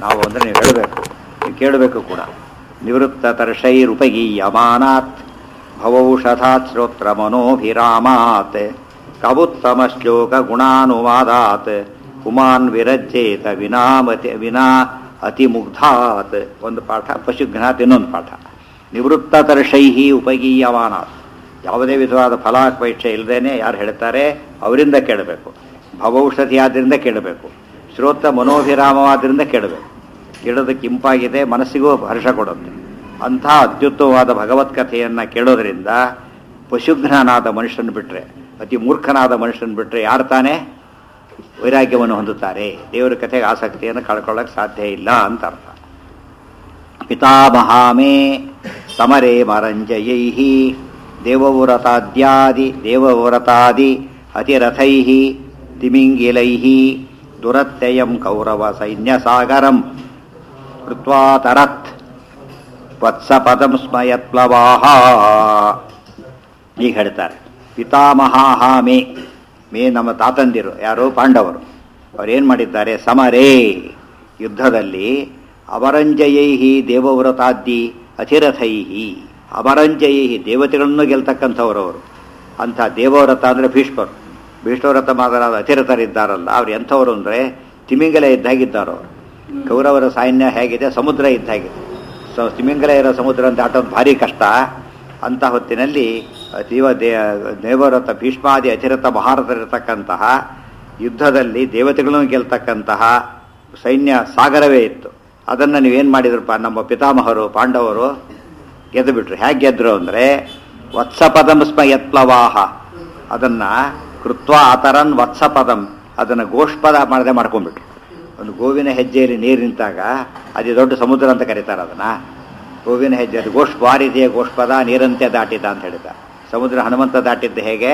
ನಾವು ಅಂದರೆ ನೀವು ಹೇಳಬೇಕು ನೀವು ಕೇಳಬೇಕು ಕೂಡ ನಿವೃತ್ತ ತರ್ಷೈರುಪಗೀಯಮಾನಾತ್ ಭವೌಷಧಾತ್ ಶ್ರೋತ್ರ ಮನೋಭಿರಾಮಾತ್ ಕವುತ್ತಮ ಶ್ಲೋಕ ಗುಣಾನುವಾದಾತ್ ಪುಮಾನ್ ವಿರಜ್ಯೇತ ವಿನಾಮತಿ ವಿನಾ ಅತಿಮುಗ್ಧಾತ್ ಒಂದು ಪಾಠ ಪಶುಘ್ನಾತ್ ಇನ್ನೊಂದು ಪಾಠ ನಿವೃತ್ತ ತರ್ಷೈಹಿ ಉಪಗೀಯಮಾನಾತ್ ಯಾವುದೇ ವಿಧವಾದ ಫಲಾಪೇಕ್ಷೆ ಇಲ್ಲದೇನೆ ಯಾರು ಹೇಳ್ತಾರೆ ಅವರಿಂದ ಕೇಳಬೇಕು ಭವೌಷಧಿ ಆದ್ದರಿಂದ ಕೇಳಬೇಕು ಶ್ರೋತ ಮನೋಭಿರಾಮವಾದ್ರಿಂದ ಕೇಳಬೇಕು ಕೇಳೋದಕ್ಕೆ ಇಂಪಾಗಿದೆ ಮನಸ್ಸಿಗೂ ಹರ್ಷ ಕೊಡುತ್ತೆ ಅಂಥ ಅತ್ಯುತ್ತಮವಾದ ಭಗವತ್ಕಥೆಯನ್ನು ಕೇಳೋದ್ರಿಂದ ಪಶುಘ್ನನಾದ ಮನುಷ್ಯನ ಬಿಟ್ಟರೆ ಅತಿ ಮೂರ್ಖನಾದ ಮನುಷ್ಯನ ಬಿಟ್ಟರೆ ಯಾರು ತಾನೇ ವೈರಾಗ್ಯವನ್ನು ಹೊಂದುತ್ತಾರೆ ದೇವರ ಕಥೆಗೆ ಆಸಕ್ತಿಯನ್ನು ಕಳ್ಕೊಳ್ಳೋಕೆ ಸಾಧ್ಯ ಇಲ್ಲ ಅಂತ ಅರ್ಥ ಪಿತಾಮಹಾಮೇ ಸಮರೇ ಮರಂಜಯೈ ದೇವವ್ರತಾದ್ಯಾದಿ ದೇವವ್ರತಾದಿ ಅತಿರಥೈ ತಿಮಿಂಗಿಲೈ ದುರತ್ಯಯಂ ಕೌರವ ಸೈನ್ಯಸಾಗರಂ ಕೃತ್ವಾತರತ್ ವತ್ಸಪದಂ ಸ್ಮಯತ್ಪ್ಲವಾಹ ಈಗ ಹೇಳ್ತಾರೆ ಪಿತಾಮಹಾಹ ಮೇ ಮೇ ನಮ್ಮ ತಾತಂದಿರು ಯಾರು ಪಾಂಡವರು ಅವರೇನು ಮಾಡಿದ್ದಾರೆ ಸಮರೇ ಯುದ್ಧದಲ್ಲಿ ಅಮರಂಜಯೈಹಿ ದೇವವ್ರತಾದ್ದಿ ಅತಿರಥೈಹಿ ಅಮರಂಜಯೈಹಿ ದೇವತೆಗಳನ್ನು ಗೆಲ್ತಕ್ಕಂಥವ್ರು ಅವರು ಅಂಥ ದೇವವ್ರತ ಅಂದರೆ ಭೀಷ್ಮರು ಭೀಷ್ಮವ್ರತ ಮಾದರಾದ ಅತಿರಥರಿದ್ದಾರಲ್ಲ ಅವ್ರು ಎಂಥವ್ರು ಅಂದರೆ ತಿಮಿಂಗಲ ಇದ್ದಾಗಿದ್ದಾರೆ ಅವರು ಕೌರವರ ಸೈನ್ಯ ಹೇಗಿದೆ ಸಮುದ್ರ ಇದ್ದಾಗಿದೆ ಸೊ ತಿಮಿಂಗಲ ಇರೋ ಸಮುದ್ರ ಅಂತ ಆಟೋದು ಭಾರಿ ಕಷ್ಟ ಅಂಥ ಹೊತ್ತಿನಲ್ಲಿ ದೇವ ದೇ ದೇವರಥ ಭೀಷ್ಮಾದಿ ಅತಿರಥ ಮಹಾರಥರಿರ್ತಕ್ಕಂತಹ ಯುದ್ಧದಲ್ಲಿ ದೇವತೆಗಳನ್ನು ಗೆಲ್ತಕ್ಕಂತಹ ಸೈನ್ಯ ಸಾಗರವೇ ಇತ್ತು ಅದನ್ನು ನೀವೇನು ಮಾಡಿದ್ರಪ್ಪ ನಮ್ಮ ಪಿತಾಮಹರು ಪಾಂಡವರು ಗೆದ್ದು ಬಿಟ್ರು ಹೇಗೆ ಗೆದ್ರು ಅಂದರೆ ವತ್ಸಪದಂ ಸ್ಮ ಯತ್ಪ್ಲವಾಹ ಅದನ್ನು ಕೃತ್ವ ಆತರನ್ ವತ್ಸಪದಂ ಅದನ್ನು ಗೋಷ್ಪದ ಮಾಡದೆ ಮಾಡ್ಕೊಂಡ್ಬಿಟ್ರು ಒಂದು ಗೋವಿನ ಹೆಜ್ಜೆಯಲ್ಲಿ ನೀರು ನಿಂತಾಗ ಅದೇ ದೊಡ್ಡ ಸಮುದ್ರ ಅಂತ ಕರೀತಾರೆ ಅದನ್ನು ಗೋವಿನ ಹೆಜ್ಜೆ ಅದು ಗೋಷ್ಪ ವಾರಿದೆಯ ಗೋಷ್ಪದ ನೀರಂತೆ ದಾಟಿದ ಅಂತ ಹೇಳಿದ ಸಮುದ್ರ ಹನುಮಂತ ದಾಟಿದ್ದು ಹೇಗೆ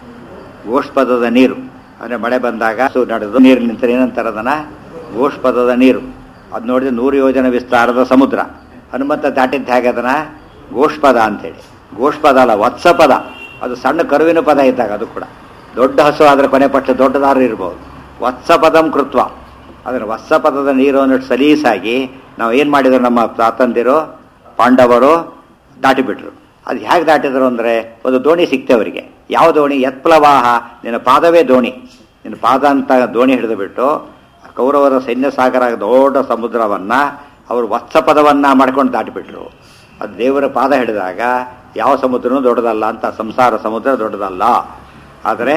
ಗೋಷ್ಪದದ ನೀರು ಅಂದರೆ ಮಳೆ ಬಂದಾಗ ಸು ನಡೆದು ನೀರು ನಿಂತರೆ ಏನಂತಾರೆ ಅದನ್ನು ಗೋಷ್ಪದದ ನೀರು ಅದು ನೋಡಿದ್ರೆ ನೂರು ಯೋಜನೆ ವಿಸ್ತಾರದ ಸಮುದ್ರ ಹನುಮಂತ ದಾಟಿದ್ದು ಹೇಗೆ ಅದನ್ನು ಗೋಷ್ಪದ ಅಂತೇಳಿ ಗೋಷ್ಪದ ಅಲ್ಲ ವತ್ಸಪದ ಅದು ಸಣ್ಣ ಕರುವಿನ ಪದ ಇದ್ದಾಗ ಅದು ಕೂಡ ದೊಡ್ಡ ಹಸು ಆದರೆ ಕೊನೆ ಪಕ್ಷ ದೊಡ್ಡದಾರು ಇರ್ಬೋದು ವತ್ಸಪದಂ ಕೃತ್ವ ಅದನ್ನು ವತ್ಸಪದದ ನೀರನ್ನು ಸಲೀಸಾಗಿ ನಾವು ಏನು ಮಾಡಿದ್ರು ನಮ್ಮ ತಾತಂದಿರು ಪಾಂಡವರು ದಾಟಿಬಿಟ್ರು ಅದು ಹೇಗೆ ದಾಟಿದ್ರು ಅಂದರೆ ಒಂದು ದೋಣಿ ಸಿಕ್ತೆ ಅವರಿಗೆ ಯಾವ ದೋಣಿ ಯತ್ಪ್ಲವಾಹ ನಿನ್ನ ಪಾದವೇ ದೋಣಿ ನಿನ್ನ ಪಾದ ಅಂತ ದೋಣಿ ಹಿಡಿದು ಬಿಟ್ಟು ಕೌರವರ ಸೈನ್ಯ ಸಾಗರ ದೊಡ್ಡ ಸಮುದ್ರವನ್ನು ಅವರು ವತ್ಸಪದವನ್ನು ಮಾಡ್ಕೊಂಡು ದಾಟಿಬಿಟ್ರು ಅದು ದೇವರ ಪಾದ ಹಿಡಿದಾಗ ಯಾವ ಸಮುದ್ರನೂ ದೊಡ್ಡದಲ್ಲ ಅಂತ ಸಂಸಾರ ಸಮುದ್ರ ದೊಡ್ಡದಲ್ಲ ಆದರೆ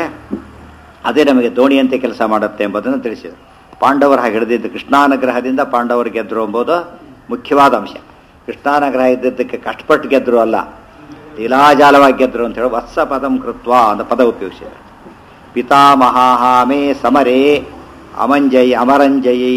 ಅದೇ ನಮಗೆ ದೋಣಿಯಂತೆ ಕೆಲಸ ಮಾಡುತ್ತೆ ಎಂಬುದನ್ನು ತಿಳಿಸಿದರು ಪಾಂಡವರು ಹಾಗೆ ಹಿಡಿದಿದ್ದು ಕೃಷ್ಣಾನುಗ್ರಹದಿಂದ ಪಾಂಡವರು ಗೆದ್ದರು ಎಂಬುದು ಮುಖ್ಯವಾದ ಅಂಶ ಕೃಷ್ಣಾನುಗ್ರಹ ಇದ್ದಿದ್ದಕ್ಕೆ ಕಷ್ಟಪಟ್ಟು ಗೆದ್ದರು ಅಲ್ಲ ಲೀಲಾಜಾಲವಾಗಿ ಗೆದ್ದರು ಅಂತ ಹೇಳಿ ವತ್ಸ ಪದಂ ಕೃತ್ವ ಅಂತ ಪದ ಉಪಯೋಗಿಸಿದರು ಪಿತಾಮಹಾಮೇ ಸಮರೇ ಅಮಂಜೈ ಅಮರಂಜಯೈ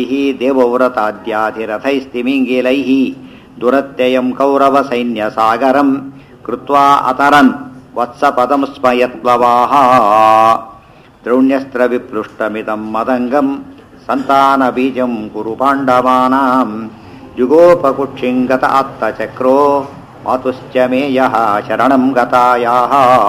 ದೇವವ್ರತಾದ್ಯಾಧಿರಥೈಸ್ತಿಮಿಂಗಿಲೈ ದುರತ್ಯಯಂ ಕೌರವ ಸೈನ್ಯ ಸಾಗರಂ ಕೃತ್ವಾ ಅತರನ್ ವತ್ಸಪದಂ ಸ್ಮಯತ್ವವಾಹ ದ್ರೌಣ್ಯಸ್ತ್ರ ವಿಪ್ಲುಷ್ಟಮಿದಂ ಮದಂಗಂ ಸಂತಾನ ಬೀಜಂ ಕುರು ಪಾಂಡವಾನಾಂ ಯುಗೋಪಕುಕ್ಷಿಂಗತ ಆತ್ತಚಕ್ರೋ ಮಾತುಶ್ಚ ಮೇಯ ಶರಣಂ ಗತಾಯಾಹ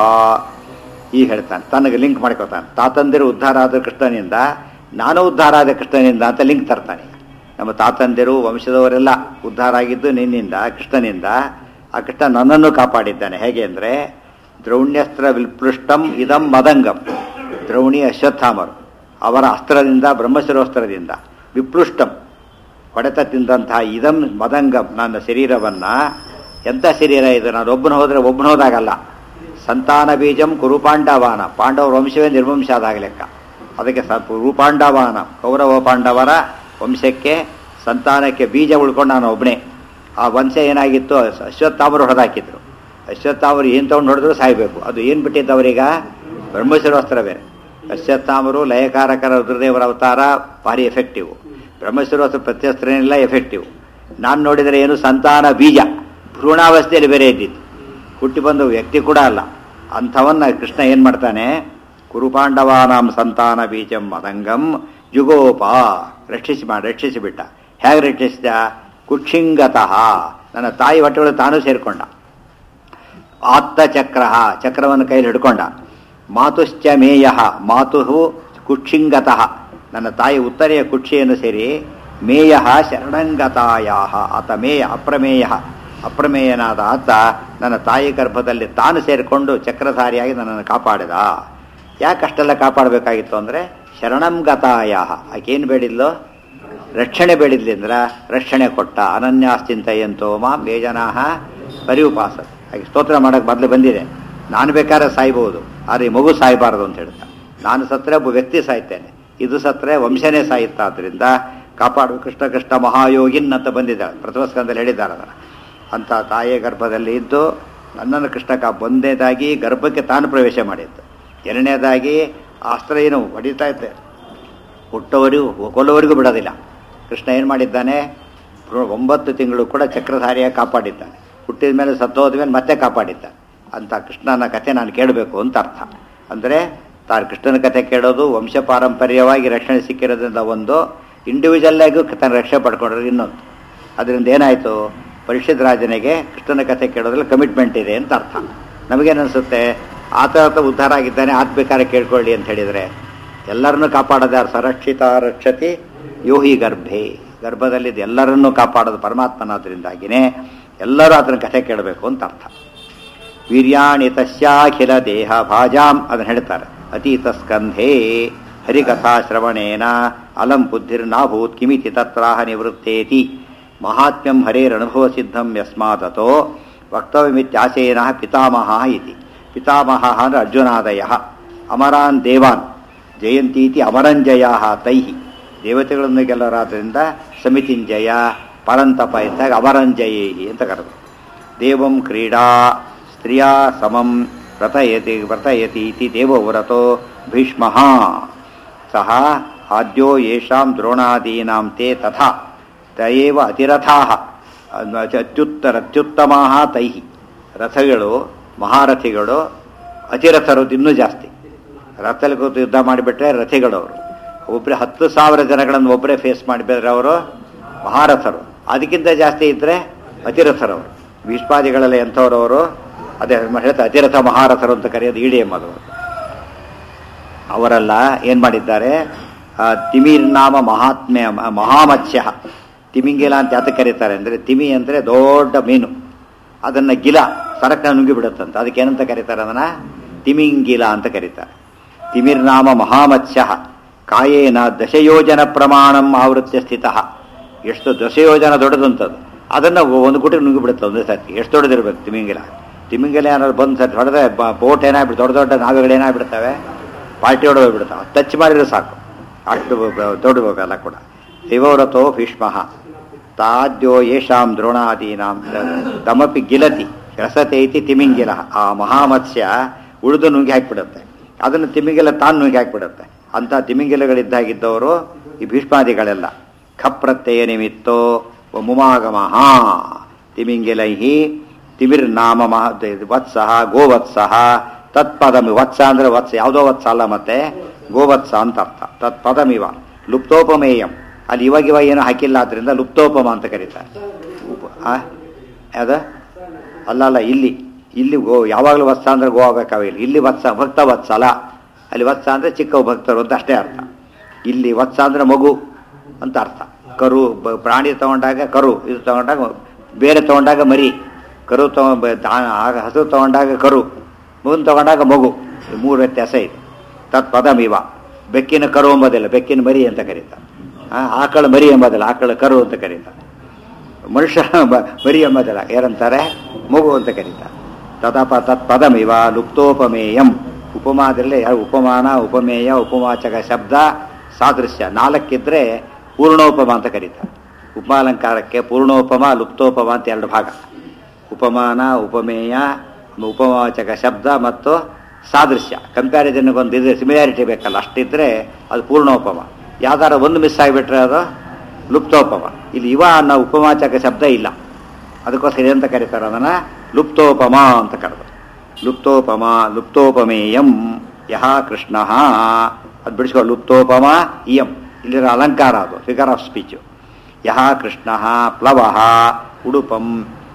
ಈಗ ಹೇಳ್ತಾನೆ ತನಗೆ ಲಿಂಕ್ ಮಾಡ್ಕೋತಾನೆ ತಾತಂದಿರು ಉದ್ಧಾರ ಆದ ಕೃಷ್ಣನಿಂದ ನಾನು ಉದ್ಧಾರ ಆದ ಕೃಷ್ಣನಿಂದ ಅಂತ ಲಿಂಕ್ ತರ್ತಾನೆ ನಮ್ಮ ತಾತಂದಿರು ವಂಶದವರೆಲ್ಲ ಉದ್ಧಾರ ಆಗಿದ್ದು ನಿನ್ನಿಂದ ಕೃಷ್ಣನಿಂದ ಆ ಕೃಷ್ಣ ನನ್ನನ್ನು ಕಾಪಾಡಿದ್ದಾನೆ ಹೇಗೆ ಅಂದರೆ ದ್ರೌಣ್ಯಸ್ತ್ರ ವಿಲ್ಪೃಷ್ಟಂ ಇದಂ ಮದಂಗಂ ದ್ರೌಣಿ ಅಶ್ವತ್ಥಾಮರು ಅವರ ಅಸ್ತ್ರದಿಂದ ಬ್ರಹ್ಮಶಿರೋಸ್ತ್ರದಿಂದ ವಿಪ್ಲುಷ್ಟಂ ಹೊಡೆತ ತಿಂದಂತಹ ಇದಂ ಮದಂಗಂ ನನ್ನ ಶರೀರವನ್ನು ಎಂಥ ಶರೀರ ಇದು ನಾನು ಒಬ್ಬನ ಹೋದರೆ ಒಬ್ಬನ ಹೋದಾಗಲ್ಲ ಸಂತಾನ ಬೀಜಂ ಕುರುಪಾಂಡವಾನ ಪಾಂಡವರ ವಂಶವೇ ನಿರ್ವಂಶ ಆದಾಗ ಲೆಕ್ಕ ಅದಕ್ಕೆ ಸ ಕುರುಪಾಂಡವಾನ ಕೌರವ ಪಾಂಡವರ ವಂಶಕ್ಕೆ ಸಂತಾನಕ್ಕೆ ಬೀಜ ಉಳ್ಕೊಂಡು ನಾನು ಒಬ್ಬನೇ ಆ ವಂಶ ಏನಾಗಿತ್ತು ಅಶ್ವತ್ಥಾಮರು ಹೊಡೆದಾಕಿದ್ರು ಅಶ್ವತ್ಥಾಮರು ಏನು ತೊಗೊಂಡು ಹೊಡೆದ್ರು ಸಾಯಬೇಕು ಅದು ಏನು ಬಿಟ್ಟಿದ್ದವರೀಗ ಬ್ರಹ್ಮಶಿರೋಸ್ತ್ರ ಬೇರೆ ಅಶ್ವತ್ಥಾಮರು ಲಯಕಾರಕರ ರುದ್ರದೇವರ ಅವತಾರ ಭಾರಿ ಎಫೆಕ್ಟಿವ್ ಬ್ರಹ್ಮಶಿರೋಸ್ತ್ರ ಪ್ರತ್ಯಸ್ತ್ರ ಏನಿಲ್ಲ ಎಫೆಕ್ಟಿವ್ ನಾನು ನೋಡಿದರೆ ಏನು ಸಂತಾನ ಬೀಜ ಭ್ರೂಣಾವಸ್ಥೆಯಲ್ಲಿ ಬೇರೆ ಇದ್ದಿದ್ದು ಹುಟ್ಟಿ ಬಂದ ವ್ಯಕ್ತಿ ಕೂಡ ಅಲ್ಲ ಅಂಥವನ್ನ ಕೃಷ್ಣ ಏನು ಮಾಡ್ತಾನೆ ಕುರುಪಾಂಡವಾನಾಂ ಸಂತಾನ ಬೀಜಂ ಮದಂಗಂ ಜುಗೋಪ ರಕ್ಷಿಸಿ ಮಾಡಿ ರಕ್ಷಿಸಿಬಿಟ್ಟ ಹೇಗೆ ರಕ್ಷಿಸಿದ ಕುಕ್ಷಿಂಗತಃ ನನ್ನ ತಾಯಿ ಹೊಟ್ಟೆಗಳು ತಾನೂ ಸೇರಿಕೊಂಡ ಆತ್ತ ಚಕ್ರ ಚಕ್ರವನ್ನು ಕೈಲಿ ಹಿಡ್ಕೊಂಡ ಮಾತುಶ್ಚ ಮೇಯ ಮಾತು ಕುಕ್ಷಿಂಗತಃ ನನ್ನ ತಾಯಿ ಉತ್ತರೆಯ ಕುಕ್ಷಿಯನ್ನು ಸೇರಿ ಮೇಯ ಶರಣಂಗತಾಯ ಆತ ಮೇಯ ಅಪ್ರಮೇಯ ಅಪ್ರಮೇಯನಾದ ಆತ ನನ್ನ ತಾಯಿ ಗರ್ಭದಲ್ಲಿ ತಾನು ಸೇರಿಕೊಂಡು ಚಕ್ರಧಾರಿಯಾಗಿ ನನ್ನನ್ನು ಕಾಪಾಡಿದ ಯಾಕೆ ಅಷ್ಟೆಲ್ಲ ಕಾಪಾಡಬೇಕಾಗಿತ್ತು ಅಂದರೆ ಶರಣಂಗತಾಯ ಆಕೇನು ಬೇಡಿದ್ಲೋ ರಕ್ಷಣೆ ಬೇಡಿದ್ಲಿ ಅಂದ್ರ ರಕ್ಷಣೆ ಕೊಟ್ಟ ಅನನ್ಯಾಸ್ತಿಂತೆಯಂತೋ ಮಾಂ ಬೇಜನಾಹ ಪರಿಉಪಾಸ ಹಾಗೆ ಸ್ತೋತ್ರ ಮಾಡಕ್ಕೆ ಮೊದಲು ಬಂದಿದೆ ನಾನು ಬೇಕಾದ್ರೆ ಸಾಯ್ಬೋದು ಆದರೆ ಈ ಮಗು ಸಾಯಬಾರದು ಅಂತ ಹೇಳ್ತಾ ನಾನು ಸತ್ತರೆ ಒಬ್ಬ ವ್ಯಕ್ತಿ ಸಾಯ್ತೇನೆ ಇದು ಸತ್ತರೆ ವಂಶನೇ ಸಾಯುತ್ತಾ ಆದ್ದರಿಂದ ಕಾಪಾಡು ಕೃಷ್ಣ ಕೃಷ್ಣ ಮಹಾಯೋಗಿನ್ ಅಂತ ಬಂದಿದ್ದಾಳೆ ಪ್ರಥಮ ಸ್ಕಂದಲ್ಲಿ ಹೇಳಿದ್ದಾರೆ ಅದನ್ನು ಅಂತ ತಾಯಿಯ ಗರ್ಭದಲ್ಲಿ ಇದ್ದು ನನ್ನನ್ನು ಕೃಷ್ಣ ಕಾ ಒಂದನೇದಾಗಿ ಗರ್ಭಕ್ಕೆ ತಾನು ಪ್ರವೇಶ ಮಾಡಿದ್ದು ಎರಡನೇದಾಗಿ ಅಸ್ತ್ರ ಏನು ಹೊಡಿತಾ ಇದ್ದೆ ಹುಟ್ಟವರಿಗೂ ಕೊಲ್ಲುವರಿಗೂ ಬಿಡೋದಿಲ್ಲ ಕೃಷ್ಣ ಏನು ಮಾಡಿದ್ದಾನೆ ಒಂಬತ್ತು ತಿಂಗಳು ಕೂಡ ಚಕ್ರಧಾರಿಯಾಗಿ ಕಾಪಾಡಿದ್ದಾನೆ ಹುಟ್ಟಿದ ಮೇಲೆ ಸತ್ತೋದ ಮೇಲೆ ಮತ್ತೆ ಕಾಪಾಡಿದ್ದಾನೆ ಅಂತ ಕೃಷ್ಣನ ಕಥೆ ನಾನು ಕೇಳಬೇಕು ಅಂತ ಅರ್ಥ ಅಂದರೆ ತಾನು ಕೃಷ್ಣನ ಕಥೆ ಕೇಳೋದು ವಂಶ ಪಾರಂಪರ್ಯವಾಗಿ ರಕ್ಷಣೆ ಸಿಕ್ಕಿರೋದ್ರಿಂದ ಒಂದು ಇಂಡಿವಿಜುವಲ್ ಆಗಿ ತನ್ನ ರಕ್ಷಣೆ ಪಡ್ಕೊಂಡ್ರೆ ಇನ್ನೊಂದು ಅದರಿಂದ ಏನಾಯಿತು ಪರಿಷತ್ ರಾಜನಿಗೆ ಕೃಷ್ಣನ ಕಥೆ ಕೇಳೋದ್ರಲ್ಲಿ ಕಮಿಟ್ಮೆಂಟ್ ಇದೆ ಅಂತ ಅರ್ಥ ನಮಗೇನನ್ಸುತ್ತೆ ಆತ ಆತ ಉದ್ಧಾರ ಆಗಿದ್ದಾನೆ ಆತ ಬೇಕಾದ್ರೆ ಕೇಳ್ಕೊಳ್ಳಿ ಅಂತ ಹೇಳಿದರೆ ಎಲ್ಲರನ್ನೂ ಕಾಪಾಡೋದು ಯಾರು ಸರಕ್ಷಿತ ರಕ್ಷತಿ ಯೋಹಿ ಗರ್ಭೆ ಗರ್ಭದಲ್ಲಿದ್ದು ಎಲ್ಲರನ್ನೂ ಕಾಪಾಡೋದು ಪರಮಾತ್ಮನಾದ್ರಿಂದಾಗಿನೇ ಎಲ್ಲರೂ ಅದನ್ನ ಕಥೆ ಕೇಳಬೇಕು ಅಂತ ಅರ್ಥ ವೀರ್ಯಾಣಿ ತಸ್ಯಾಖಿಲ ದೇಹ ಭಾಜಾಂ ಅದನ್ನು ಹೇಳ್ತಾರೆ ಅತೀತ ಸ್ಕಂಧೇ ಹರಿಕಥಾ ಶ್ರವಣೇನ ಅಲಂ ಬುದ್ಧಿರ್ನಾಭೂತ್ ಕಿಮಿತಿ ತತ್ರಾಹ ನಿವೃತ್ತೇತಿ ಮಹಾತ್ಮ್ಯಂ ಹರೇರನುಭವ ಸಿದ್ಧಂ ಯಸ್ಮಾತತೋ ವಕ್ತವ್ಯಮಿತ್ಯಾಶೇನ ಪಿತಾಮಹ ಇತಿ ಪಿತಾಮಹ ಅಂದ್ರೆ ಅರ್ಜುನಾದಯ ಅಮರಾನ್ ದೇವಾನ್ ಜಯಂತೀತಿ ಅಮರಂಜಯ ತೈ ದೇವತೆಗಳನ್ನು ಗೆಲ್ಲರಾದ್ರಿಂದ ಸಮಿತಿಂಜಯ ಪರಂತಪ ಇದ್ದಾಗ ಅಮರಂಜಯೇ ಅಂತ ಕರೆದು ದೇವಂ ಕ್ರೀಡಾ ಸ್ತ್ರೀಯಾ ಸಮಂ ವ್ರತಯತಿ ವ್ರತಯತಿ ಇತಿ ದೇವವ್ರತೋ ಭೀಷ್ಮ ಸಹ ಆದ್ಯೋ ಯೇಷಾಂ ದ್ರೋಣಾದೀನಾಂ ತೇ ತಥಾ ತಯೇವ ಅತಿರಥಾ ಅತ್ಯುತ್ತರ ಅತ್ಯುತ್ತಮಾ ತೈ ರಥಗಳು ಮಹಾರಥಿಗಳು ಅತಿರಥರು ಇನ್ನೂ ಜಾಸ್ತಿ ರಥದಲ್ಲಿ ಕೂತು ಯುದ್ಧ ಮಾಡಿಬಿಟ್ರೆ ರಥಿಗಳು ಅವರು ಒಬ್ಬರೇ ಹತ್ತು ಸಾವಿರ ಜನಗಳನ್ನು ಒಬ್ಬರೇ ಫೇಸ್ ಮಾಡಿಬಿಟ್ರೆ ಅವರು ಮಹಾರಥರು ಅದಕ್ಕಿಂತ ಜಾಸ್ತಿ ಇದ್ದರೆ ಅತಿರಥರವರು ಭೀಷ್ಮಾದಿಗಳೆಲ್ಲ ಎಂಥವ್ರವರು ಅದೇ ಹೇಳ್ತಾರೆ ಅತಿರಥ ಮಹಾರಥರು ಅಂತ ಕರೆಯೋದು ಇಡಿ ಎಂಬುದು ಅವರೆಲ್ಲ ಏನು ಮಾಡಿದ್ದಾರೆ ಆ, ತಿಮಿರ್ನಾಮ ಮಹಾತ್ಮ್ಯ ಮಹಾಮತ್ಸ್ಯ ತಿಮಿಂಗಿಲ ಅಂತ ಯಾತಕ್ಕೆ ಕರೀತಾರೆ ಅಂದರೆ ತಿಮಿ ಅಂದರೆ ದೊಡ್ಡ ಮೀನು ಅದನ್ನು ಗಿಲ ಸರಕ ನುಂಗಿ ಬಿಡುತ್ತಂತೆ ಅದಕ್ಕೆ ಏನಂತ ಕರೀತಾರೆ ಅದನ್ನು ತಿಮಿಂಗಿಲ ಅಂತ ಕರೀತಾರೆ ತಿಮಿರ್ನಾಮ ಮಹಾಮತ್ಸ್ಯ ಕಾಯೇನ ದಶಯೋಜನ ಪ್ರಮಾಣಂ ಆವೃತ್ಯ ಸ್ಥಿತ ಎಷ್ಟು ದಶಯೋಜನ ದೊಡ್ಡದಂಥದ್ದು ಅದನ್ನು ಒಂದು ಗುಟಿ ನುಂಗಿ ಬಿಡುತ್ತೆ ಒಂದೇ ಸರ್ತಿ ಎಷ್ಟು ದೊಡ್ಡದಿರ್ಬೇಕು ತಿಮಿಂಗಿಲ ತಿಮಿಂಗಿಲ ಏನಾದ್ರು ಬಂದು ಸರ್ ಹೊಡೆದ್ರೆ ಬೋಟ್ ಏನಾಗ್ಬಿಟ್ಟು ದೊಡ್ಡ ದೊಡ್ಡ ನಾವೆಗಳು ಏನಾಗ್ಬಿಡ್ತವೆ ಪಾರ್ಟಿ ಹೊಡೆದು ಬಿಡ್ತಾವೆ ಟಚ್ ಮಾಡಿದ್ರೆ ಸಾಕು ಅಷ್ಟು ದೊಡ್ಡ ಎಲ್ಲ ಕೂಡ ಶಿವವ್ರತೋ ಭೀಷ್ಮ ತಾದ್ಯೋ ಯೇಷಾಂ ದ್ರೋಣಾದೀನಾಂ ತಮಪಿ ಗಿಲತಿ ರಸತೆ ಇತಿ ತಿಮಿಂಗಿಲ ಆ ಮಹಾಮತ್ಸ್ಯ ಉಳಿದು ನುಂಗಿ ಹಾಕಿಬಿಡುತ್ತೆ ಅದನ್ನು ತಿಮಿಂಗಿಲ ತಾನು ನುಂಗಿ ಹಾಕಿಬಿಡುತ್ತೆ ಅಂಥ ತಿಮಿಂಗಿಲಗಳಿದ್ದಾಗಿದ್ದವರು ಈ ಭೀಷ್ಮಾದಿಗಳೆಲ್ಲ ಖಪ್ರತ್ಯಯ ನಿಮಿತ್ತೋ ಮುಮಾಗಮಃ ತಿಮಿಂಗಿಲೈಹಿ ತಿಮಿರ್ನಾಮ ಮಹ ವತ್ಸಃ ಗೋವತ್ಸಃ ತತ್ಪದಮಿ ವತ್ಸ ಅಂದ್ರೆ ವತ್ಸ ಯಾವುದೋ ವತ್ಸ ಅಲ್ಲ ಮತ್ತೆ ಗೋವತ್ಸ ಅಂತ ಅರ್ಥ ತತ್ಪದಮಿವ ಲುಪ್ತೋಪಮೇಯಂ ಅಲ್ಲಿ ಇವಾಗ ಇವಾಗ ಏನೂ ಹಾಕಿಲ್ಲ ಆದ್ರಿಂದ ಲುಪ್ತೋಪಮ ಅಂತ ಕರೀತಾರೆ ಉಪ ಆ? ಯಾವ್ದ ಅಲ್ಲ ಅಲ್ಲ ಇಲ್ಲಿ ಇಲ್ಲಿ ಗೋ ಯಾವಾಗಲೂ ವತ್ಸ ಅಂದ್ರೆ ಗೋ ಆಗಬೇಕಾಗಿಲ್ಲ ಇಲ್ಲಿ ವತ್ಸ ಭಕ್ತ ವತ್ಸಲ ಅಲ್ಲಿ ವತ್ಸ ಅಂದ್ರೆ ಚಿಕ್ಕ ಭಕ್ತರು ಅಂತ ಅಷ್ಟೇ ಅರ್ಥ ಇಲ್ಲಿ ವತ್ಸ ಅಂದ್ರೆ ಮಗು ಅಂತ ಅರ್ಥ ಕರು ಬ- ಪ್ರಾಣಿ ತಗೊಂಡಾಗ ಕರು ಇದು ತಗೊಂಡಾಗ ಬೇರೆ ತಗೊಂಡಾಗ ಮರಿ ಕರು ತಗೊಂಡ್ ಬ- ದಾ- ಆಗ ಹಸು ತಗೊಂಡಾಗ ಕರು ಮಗುನ್ ತಗೊಂಡಾಗ ಮಗು ಈ ಮೂರು ವ್ಯತ್ಯಾಸ ಇದೆ ತತ್ ಪದಮಿವ ಬೆಕ್ಕಿನ ಕರು ಎಂಬುದಿಲ್ಲ ಬೆಕ್ಕಿನ ಮರಿ ಅಂತ ಕರೀತಾರೆ ಆ, ಆಕಳ ಮರಿ ಎಂಬುದಿಲ್ಲ ಆಕಳ ಕರು ಅಂತ ಕರೀತಾರೆ ಮನುಷ್ಯ ಬ- ಮರಿ ಎಂಬುದಿಲ್ಲ ಏನಂತಾರೆ ಮಗು ಅಂತ ಕರೀತಾರೆ ತದಪ ತತ್ ಪದಮಿವ ಲುಪ್ತೋಪಮೇಯಂ ಉಪಮಾದಲ್ಲಿ ಯಾವ ಉಪಮಾನ ಉಪಮೇಯ ಉಪಮಾಚಕ ಶಬ್ದ ಸಾದೃಶ್ಯ ನಾಲ್ಕಿದ್ರೆ ಪೂರ್ಣೋಪಮ ಅಂತ ಕರೀತಾರೆ ಉಪಮಾಲಂಕಾರಕ್ಕೆ ಪೂರ್ಣೋಪಮ ಲುಪ್ತೋಪಮ ಅಂತ ಎರಡು ಭಾಗ ಉಪಮಾನ ಉಪಮೇಯ ಉಪಮಾಚಕ ಶಬ್ದ ಮತ್ತು ಸಾದೃಶ್ಯ ಕಂಪ್ಯಾರಿಸನ್ಗೊಂದು ಇದೆ ಸಿಮಿಲಾರಿಟಿ ಬೇಕಲ್ಲ ಅಷ್ಟಿದ್ರೆ ಅದು ಪೂರ್ಣೋಪಮ ಯಾವ್ದಾರ ಒಂದು ಮಿಸ್ ಆಗಿಬಿಟ್ರೆ ಅದು ಲುಪ್ತೋಪಮ ಇಲ್ಲಿ ಇವ ಅನ್ನೋ ಉಪಮಾಚಕ ಶಬ್ದ ಇಲ್ಲ ಅದಕ್ಕೋಸ್ಕರ ಏನಂತ ಕರೀತಾರೆ ಅದನ್ನ ಲುಪ್ತೋಪಮ ಅಂತ ಕರೆದು ಲುಪ್ತೋಪಮ ಲುಪ್ತೋಪಮೇಯಂ ಯಹ ಕೃಷ್ಣ ಅದು ಬಿಡಿಸ್ಕೊ ಲುಪ್ತೋಪಮ ಇಯಂ ಇಲ್ಲಿರೋ ಅಲಂಕಾರ ಅದು ಫಿಗರ್ ಆಫ್ ಸ್ಪೀಚು ಯಹ ಕೃಷ್ಣ ಪ್ಲವ ಉಡುಪಂ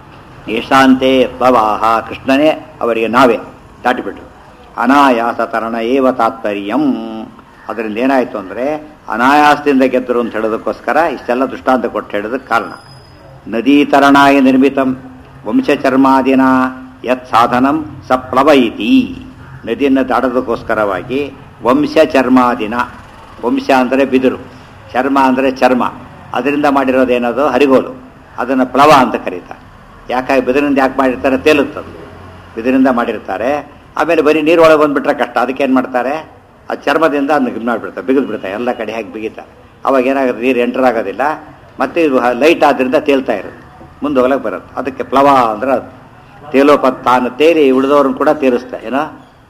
ಯಶಾಂತೆ ಪ್ಲವಾಹ ಕೃಷ್ಣನೇ ಅವರಿಗೆ ನಾವೇ ದಾಟಿಬಿಟ್ರು ಅನಾಯಾಸ ತರಣ ಏವ ತಾತ್ಪರ್ಯಂ ಅದರಿಂದ ಏನಾಯಿತು ಅಂದರೆ ಅನಾಯಾಸದಿಂದ ಗೆದ್ದರು ಅಂತ ಹೇಳೋದಕ್ಕೋಸ್ಕರ ಇಷ್ಟೆಲ್ಲ ದೃಷ್ಟಾಂತ ಕೊಟ್ಟು ಹೇಳೋದಕ್ಕೆ ಕಾರಣ ನದೀ ತರಣಾಯ ನಿರ್ಮಿತಂ ವಂಶಚರ್ಮಾದಿನ ಯತ್ ಸಾಧನಂ ಸ ಪ್ಲವಯಿತಿ ನದಿಯನ್ನು ದಾಟೋದಕ್ಕೋಸ್ಕರವಾಗಿ ವಂಶ ಚರ್ಮಾದಿನ ವಂಶ ಅಂದರೆ ಬಿದಿರು ಚರ್ಮ ಅಂದರೆ ಚರ್ಮ ಅದರಿಂದ ಮಾಡಿರೋದೇನದು ಹರಿಗೋಲು ಅದನ್ನು ಪ್ಲವ ಅಂತ ಕರೀತಾರೆ ಯಾಕಾಗಿ ಬಿದಿರಿಂದ ಯಾಕೆ ಮಾಡಿರ್ತಾರೆ ತೇಲುತ್ತದು ಬಿದಿರಿಂದ ಮಾಡಿರ್ತಾರೆ ಆಮೇಲೆ ಬರೀ ನೀರು ಒಳಗೆ ಬಂದುಬಿಟ್ರೆ ಕಷ್ಟ ಅದಕ್ಕೆ ಏನು ಮಾಡ್ತಾರೆ ಆ ಚರ್ಮದಿಂದ ಅದನ್ನ ಇದು ಮಾಡಿಬಿಡ್ತಾರೆ ಬಿಗಿದು ಬಿಡ್ತಾರೆ ಎಲ್ಲ ಕಡೆ ಹಾಕಿ ಬಿಗಿತಾರೆ ಅವಾಗ ಏನಾಗುತ್ತೆ ನೀರು ಎಂಟರ್ ಆಗೋದಿಲ್ಲ ಮತ್ತೆ ಇದು ಲೈಟ್ ಆದ್ದರಿಂದ ತೇಲ್ತಾ ಇರುತ್ತೆ ಮುಂದೆ ಹೋಗ್ಲಕ್ಕೆ ಬರುತ್ತೆ ಅದಕ್ಕೆ ಪ್ಲವ ಅಂದ್ರೆ ಅದು ತೇಲೋ ಪದ ತಾನು ತೇರಿ ಉಳಿದವ್ರನ್ನ ಕೂಡ ತೇರಿಸ್ತಾ ಏನೋ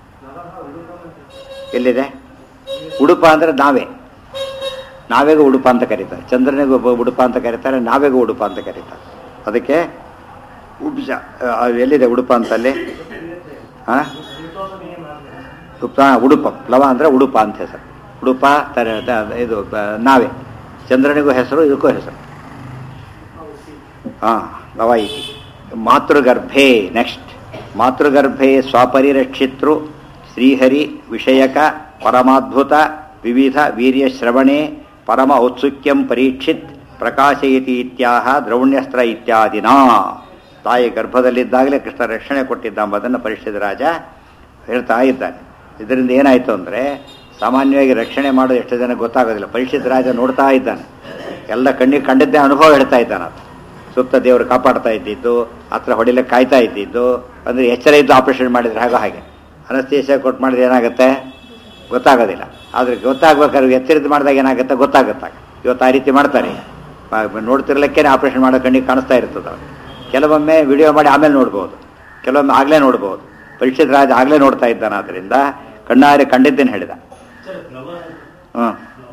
ಎಲ್ಲಿದೆ ಉಡುಪ ಅಂದರೆ ನಾವೇ ನಾವೇಗೂ ಉಡುಪ ಅಂತ ಕರೀತಾರೆ ಚಂದ್ರನಿಗೂ ಒಬ್ಬ ಉಡುಪ ಅಂತ ಕರೀತಾರೆ ನಾವೇಗೂ ಉಡುಪ ಅಂತ ಕರೀತಾರೆ ಅದಕ್ಕೆ ಉಬ್ಜ ಆ, ಎಲ್ಲಿದೆ ಉಡುಪ ಅಂತಲ್ಲಿ ಹಾಂ ಉಪ ಉಡುಪ ಪ್ಲವ ಅಂದರೆ ಉಡುಪ ಅಂತ ಹೆಸರು ಉಡುಪ ತರ ತ- ಇದು ಆ, ನಾವೇ ಚಂದ್ರನಿಗೂ ಹೆಸರು ಇದಕ್ಕೂ ಹೆಸರು ಹಾಂ ಪ್ಲವ ಇತಿ ಮಾತೃಗರ್ಭೆ ನೆಕ್ಸ್ಟ್ ಮಾತೃಗರ್ಭೆ ಸ್ವಪರಿರಕ್ಷಿತೃ ಶ್ರೀಹರಿ ವಿಷಯಕ ಪರಮಾದ್ಭುತ ವಿವಿಧ ವೀರ್ಯ ಶ್ರವಣೆ ಪರಮ ಔತ್ಸುಕ್ಯಂ ಪರೀಕ್ಷಿತ್ ಪ್ರಕಾಶಯತಿ ಇತ್ಯಾಹ ದ್ರೌಣ್ಯಸ್ತ್ರ ಇತ್ಯಾದಿನ ತಾಯಿ ಗರ್ಭದಲ್ಲಿದ್ದಾಗಲೇ ಕೃಷ್ಣ ರಕ್ಷಣೆ ಕೊಟ್ಟಿದ್ದ ಎಂಬುದನ್ನು ಪರಿಷತ್ ರಾಜ ಹೇಳ್ತಾ ಇದ್ದಾನೆ ಇದರಿಂದ ಏನಾಯಿತು ಅಂದರೆ ಸಾಮಾನ್ಯವಾಗಿ ರಕ್ಷಣೆ ಮಾಡೋದು ಎಷ್ಟು ಜನ ಗೊತ್ತಾಗೋದಿಲ್ಲ ಪರಿಷತ್ ರಾಜ ನೋಡ್ತಾ ಇದ್ದಾನೆ ಎಲ್ಲ ಕಣ್ಣಿಗೆ ಕಂಡಿದ್ದೇ ಅನುಭವ ಹೇಳ್ತಾ ಇದ್ದಾನೆ ಅದು ಸುತ್ತ ದೇವರು ಕಾಪಾಡ್ತಾ ಇದ್ದಿದ್ದು ಹತ್ರ ಹೊಡಿಲಿಕ್ಕೆ ಕಾಯ್ತಾ ಇದ್ದಿದ್ದು ಅಂದರೆ ಎಚ್ಚರ ಇದ್ದು ಆಪರೇಷನ್ ಮಾಡಿದ್ರೆ ಹಾಗೋ ಹಾಗೆ ಅನಸ್ತೇಶ ಕೊಟ್ಟು ಮಾಡಿದ್ರೆ ಏನಾಗುತ್ತೆ ಗೊತ್ತಾಗೋದಿಲ್ಲ ಆದರೆ ಗೊತ್ತಾಗ್ಬೇಕಾದ್ರೆ ಎಚ್ಚರಿದ್ದು ಮಾಡಿದಾಗ ಏನಾಗುತ್ತೆ ಗೊತ್ತಾಗುತ್ತಾಗ ಇವತ್ತು ಆ ರೀತಿ ಮಾಡ್ತಾರೆ ಮ- ನೋಡ್ತಿರ್ಲಿಕ್ಕೇನೆ ಆಪರೇಷನ್ ಮಾಡೋ ಕಣ್ಣಿಗೆ ಕಾಣಿಸ್ತಾ ಇರ್ತದೆ ಅವ್ರಿಗೆ. ಕೆಲವೊಮ್ಮೆ ವಿಡಿಯೋ ಮಾಡಿ ಆಮೇಲೆ ನೋಡ್ಬೋದು ಕೆಲವೊಮ್ಮೆ ಆಗಲೇ ನೋಡ್ಬೋದು ಪರೀಕ್ಷಿತ ರಾಜ ಆಗಲೇ ನೋಡ್ತಾ ಇದ್ದಾನೆ ಆದ್ದರಿಂದ ಕಣ್ಣಾರೆ ಕಂಡಿದ್ದೇನೆ ಹೇಳಿದ ಹ್ಞೂ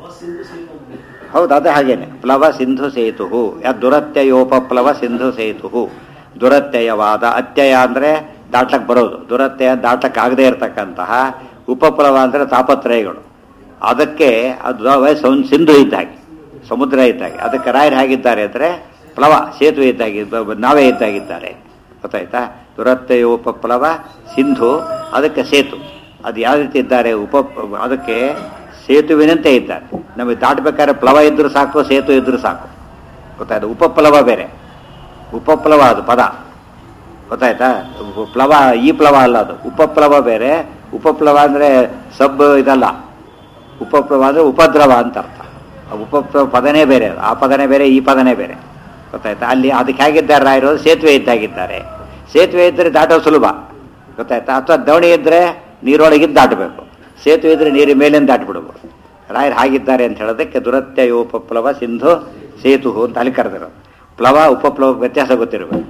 ಹೌದು ಅದೇ ಹಾಗೇನೆ ಪ್ಲವ ಸಿಂಧು ಸೇತು ಯಾ ದುರತ್ಯಯೋಪಪ್ಲವ ಸಿಂಧು ಸೇತು ದುರತ್ಯಯವಾದ ಅತ್ಯಯ ಅಂದರೆ ದಾಟಕ್ಕೆ ಬರೋದು ದುರತ್ಯಯ ದಾಟಕ್ಕೆ ಆಗದೇ ಇರತಕ್ಕಂತಹ ಉಪಪ್ಲವ ಅಂದರೆ ತಾಪತ್ರಯಗಳು ಅದಕ್ಕೆ ಅದು ವಯಸ್ಸು ಒಂದು ಸಿಂಧು ಇದ್ದಾಗೆ ಸಮುದ್ರ ಇದ್ದಾಗೆ ಅದಕ್ಕೆ ರಾಯರು ಹೇಗಿದ್ದಾರೆ ಅಂದರೆ ಪ್ಲವ ಸೇತುವೆ ಇದ್ದಾಗಿ ಬ- ನಾವೇ ಇದ್ದಾಗಿದ್ದಾರೆ ಗೊತ್ತಾಯ್ತಾ ದುರತ್ಯಯೋಪಪ್ಲವ ಸಿಂಧು ಅದಕ್ಕೆ ಸೇತು ಅದು ಯಾವ ರೀತಿ ಇದ್ದಾರೆ ಉಪ ಅದಕ್ಕೆ ಸೇತುವಿನಂತೆ ಇದ್ದಾರೆ ನಮಗೆ ದಾಟಬೇಕಾದ್ರೆ ಪ್ಲವ ಇದ್ರೂ ಸಾಕು ಸೇತು ಇದ್ರೂ ಸಾಕು ಗೊತ್ತಾಯ್ತು ಉಪಪ್ಲವ ಬೇರೆ ಉಪಪ್ಲವ ಅದು ಪದ ಗೊತ್ತಾಯ್ತಾ ಉಪ- ಪ್ಲವ ಈ ಪ್ಲವ ಅಲ್ಲ ಅದು ಉಪಪ್ಲವ ಬೇರೆ ಉಪಪ್ಲವ ಅಂದರೆ ಸಬ್ ಇದಲ್ಲ ಉಪಪ್ಲವ ಅಂದರೆ ಉಪದ್ರವ ಅಂತ ಅರ್ಥ ಆ ಉಪಪ್ಲವ ಪದನೇ ಬೇರೆ ಅದು ಆ ಪದನೇ ಬೇರೆ ಈ ಪದನೇ ಬೇರೆ ಗೊತ್ತಾಯ್ತಾ ಅಲ್ಲಿ ಅದಕ್ಕೆ ಹೇಗಿದ್ದಾರೆ ರಾಯರು ಸೇತುವೆ ಇದ್ದಾಗಿದ್ದಾರೆ ಸೇತುವೆ ಇದ್ದರೆ ದಾಟೋ ಸುಲಭ ಗೊತ್ತಾಯ್ತಾ ಅಥವಾ ದೋಣಿ ಇದ್ದರೆ ನೀರೊಳಗಿದ್ದು ದಾಟಬೇಕು ಸೇತುವೆ ಇದ್ದರೆ ನೀರಿನ ಮೇಲಿಂದ ದಾಟ್ಬಿಡ್ಬೋದು ರಾಯರು ಹಾಗಿದ್ದಾರೆ ಅಂತ ಹೇಳೋದಕ್ಕೆ ದುರತ್ಯ ಉಪಪ್ಲವ ಸಿಂಧು ಸೇತು ಅಂತ ಅಲ್ಲಿ ಕರೆದಿರೋದು ಪ್ಲವ ಉಪಪ್ಲವ ವ್ಯತ್ಯಾಸ ಗೊತ್ತಿರಬೇಕು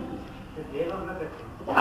ಆ?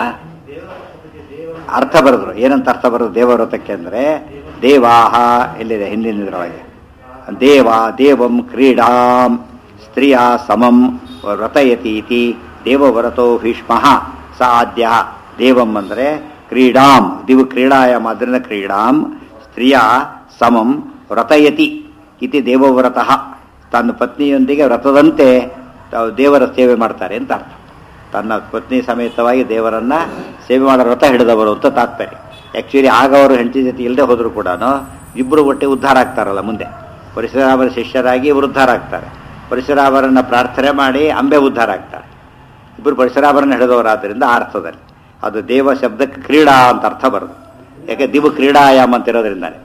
ಅರ್ಥ ಬರೆದ್ರು ಏನಂತ ಅರ್ಥ ಬರೋದು ದೇವವ್ರತಕ್ಕೆ ಅಂದರೆ ದೇವಾಹ ಎಲ್ಲಿದೆ ಹಿಂದಿನ ಇದರೊಳಗೆ ದೇವ ದೇವಂ ಕ್ರೀಡಾಂ ಸ್ತ್ರೀಯ ಸಮಂ ವ್ರತಯತೀತಿ ದೇವವ್ರತೋ ಭೀಷ್ಮ ಸ ಆದ್ಯ ದೇವಂ ಅಂದರೆ ಕ್ರೀಡಾಂ ದಿವು ಕ್ರೀಡಾಯಾಮ್ ಅದರಿಂದ ಕ್ರೀಡಾಂ ಸ್ತ್ರೀಯ ಸಮಂ ವ್ರತಯತಿ ಇತಿ ದೇವವ್ರತಃ ತನ್ನ ಪತ್ನಿಯೊಂದಿಗೆ ವ್ರತದಂತೆ ತಾವು ದೇವರ ಸೇವೆ ಮಾಡ್ತಾರೆ ಅಂತ ಅರ್ಥ ತನ್ನ ಪತ್ನಿ ಸಮೇತವಾಗಿ ದೇವರನ್ನ ಸೇವೆ ಮಾಡೋ ವ್ರತ ಹಿಡಿದವರು ಅಂತ ತಾತ್ಪರ್ಯ ಆ್ಯಕ್ಚುಲಿ ಆಗ ಅವರು ಹೆಂಡತಿ ಜೊತೆ ಇಲ್ಲದೆ ಹೋದರೂ ಕೂಡ ಇಬ್ಬರು ಒಟ್ಟೆ ಉದ್ಧಾರ ಆಗ್ತಾರಲ್ಲ ಮುಂದೆ ಪರಶುರಾಮರ ಶಿಷ್ಯರಾಗಿ ಇವರು ಉದ್ಧಾರ ಆಗ್ತಾರೆ ಪರಶುರಾಮರನ್ನ ಪ್ರಾರ್ಥನೆ ಮಾಡಿ ಅಂಬೆ ಉದ್ಧಾರ ಆಗ್ತಾರೆ ಇಬ್ಬರು ಪರಶುರಾಮರನ್ನ ಹಿಡಿದವರಾದ್ದರಿಂದ ಆ ಅರ್ಥದಲ್ಲಿ ಅದು ದೇವ ಶಬ್ದಕ್ಕೆ ಕ್ರೀಡಾ ಅಂತ ಅರ್ಥ ಬರೋದು ಯಾಕೆ ದಿವು ಕ್ರೀಡಾಯಾಮ ಅಂತ ಇರೋದ್ರಿಂದಾನೆ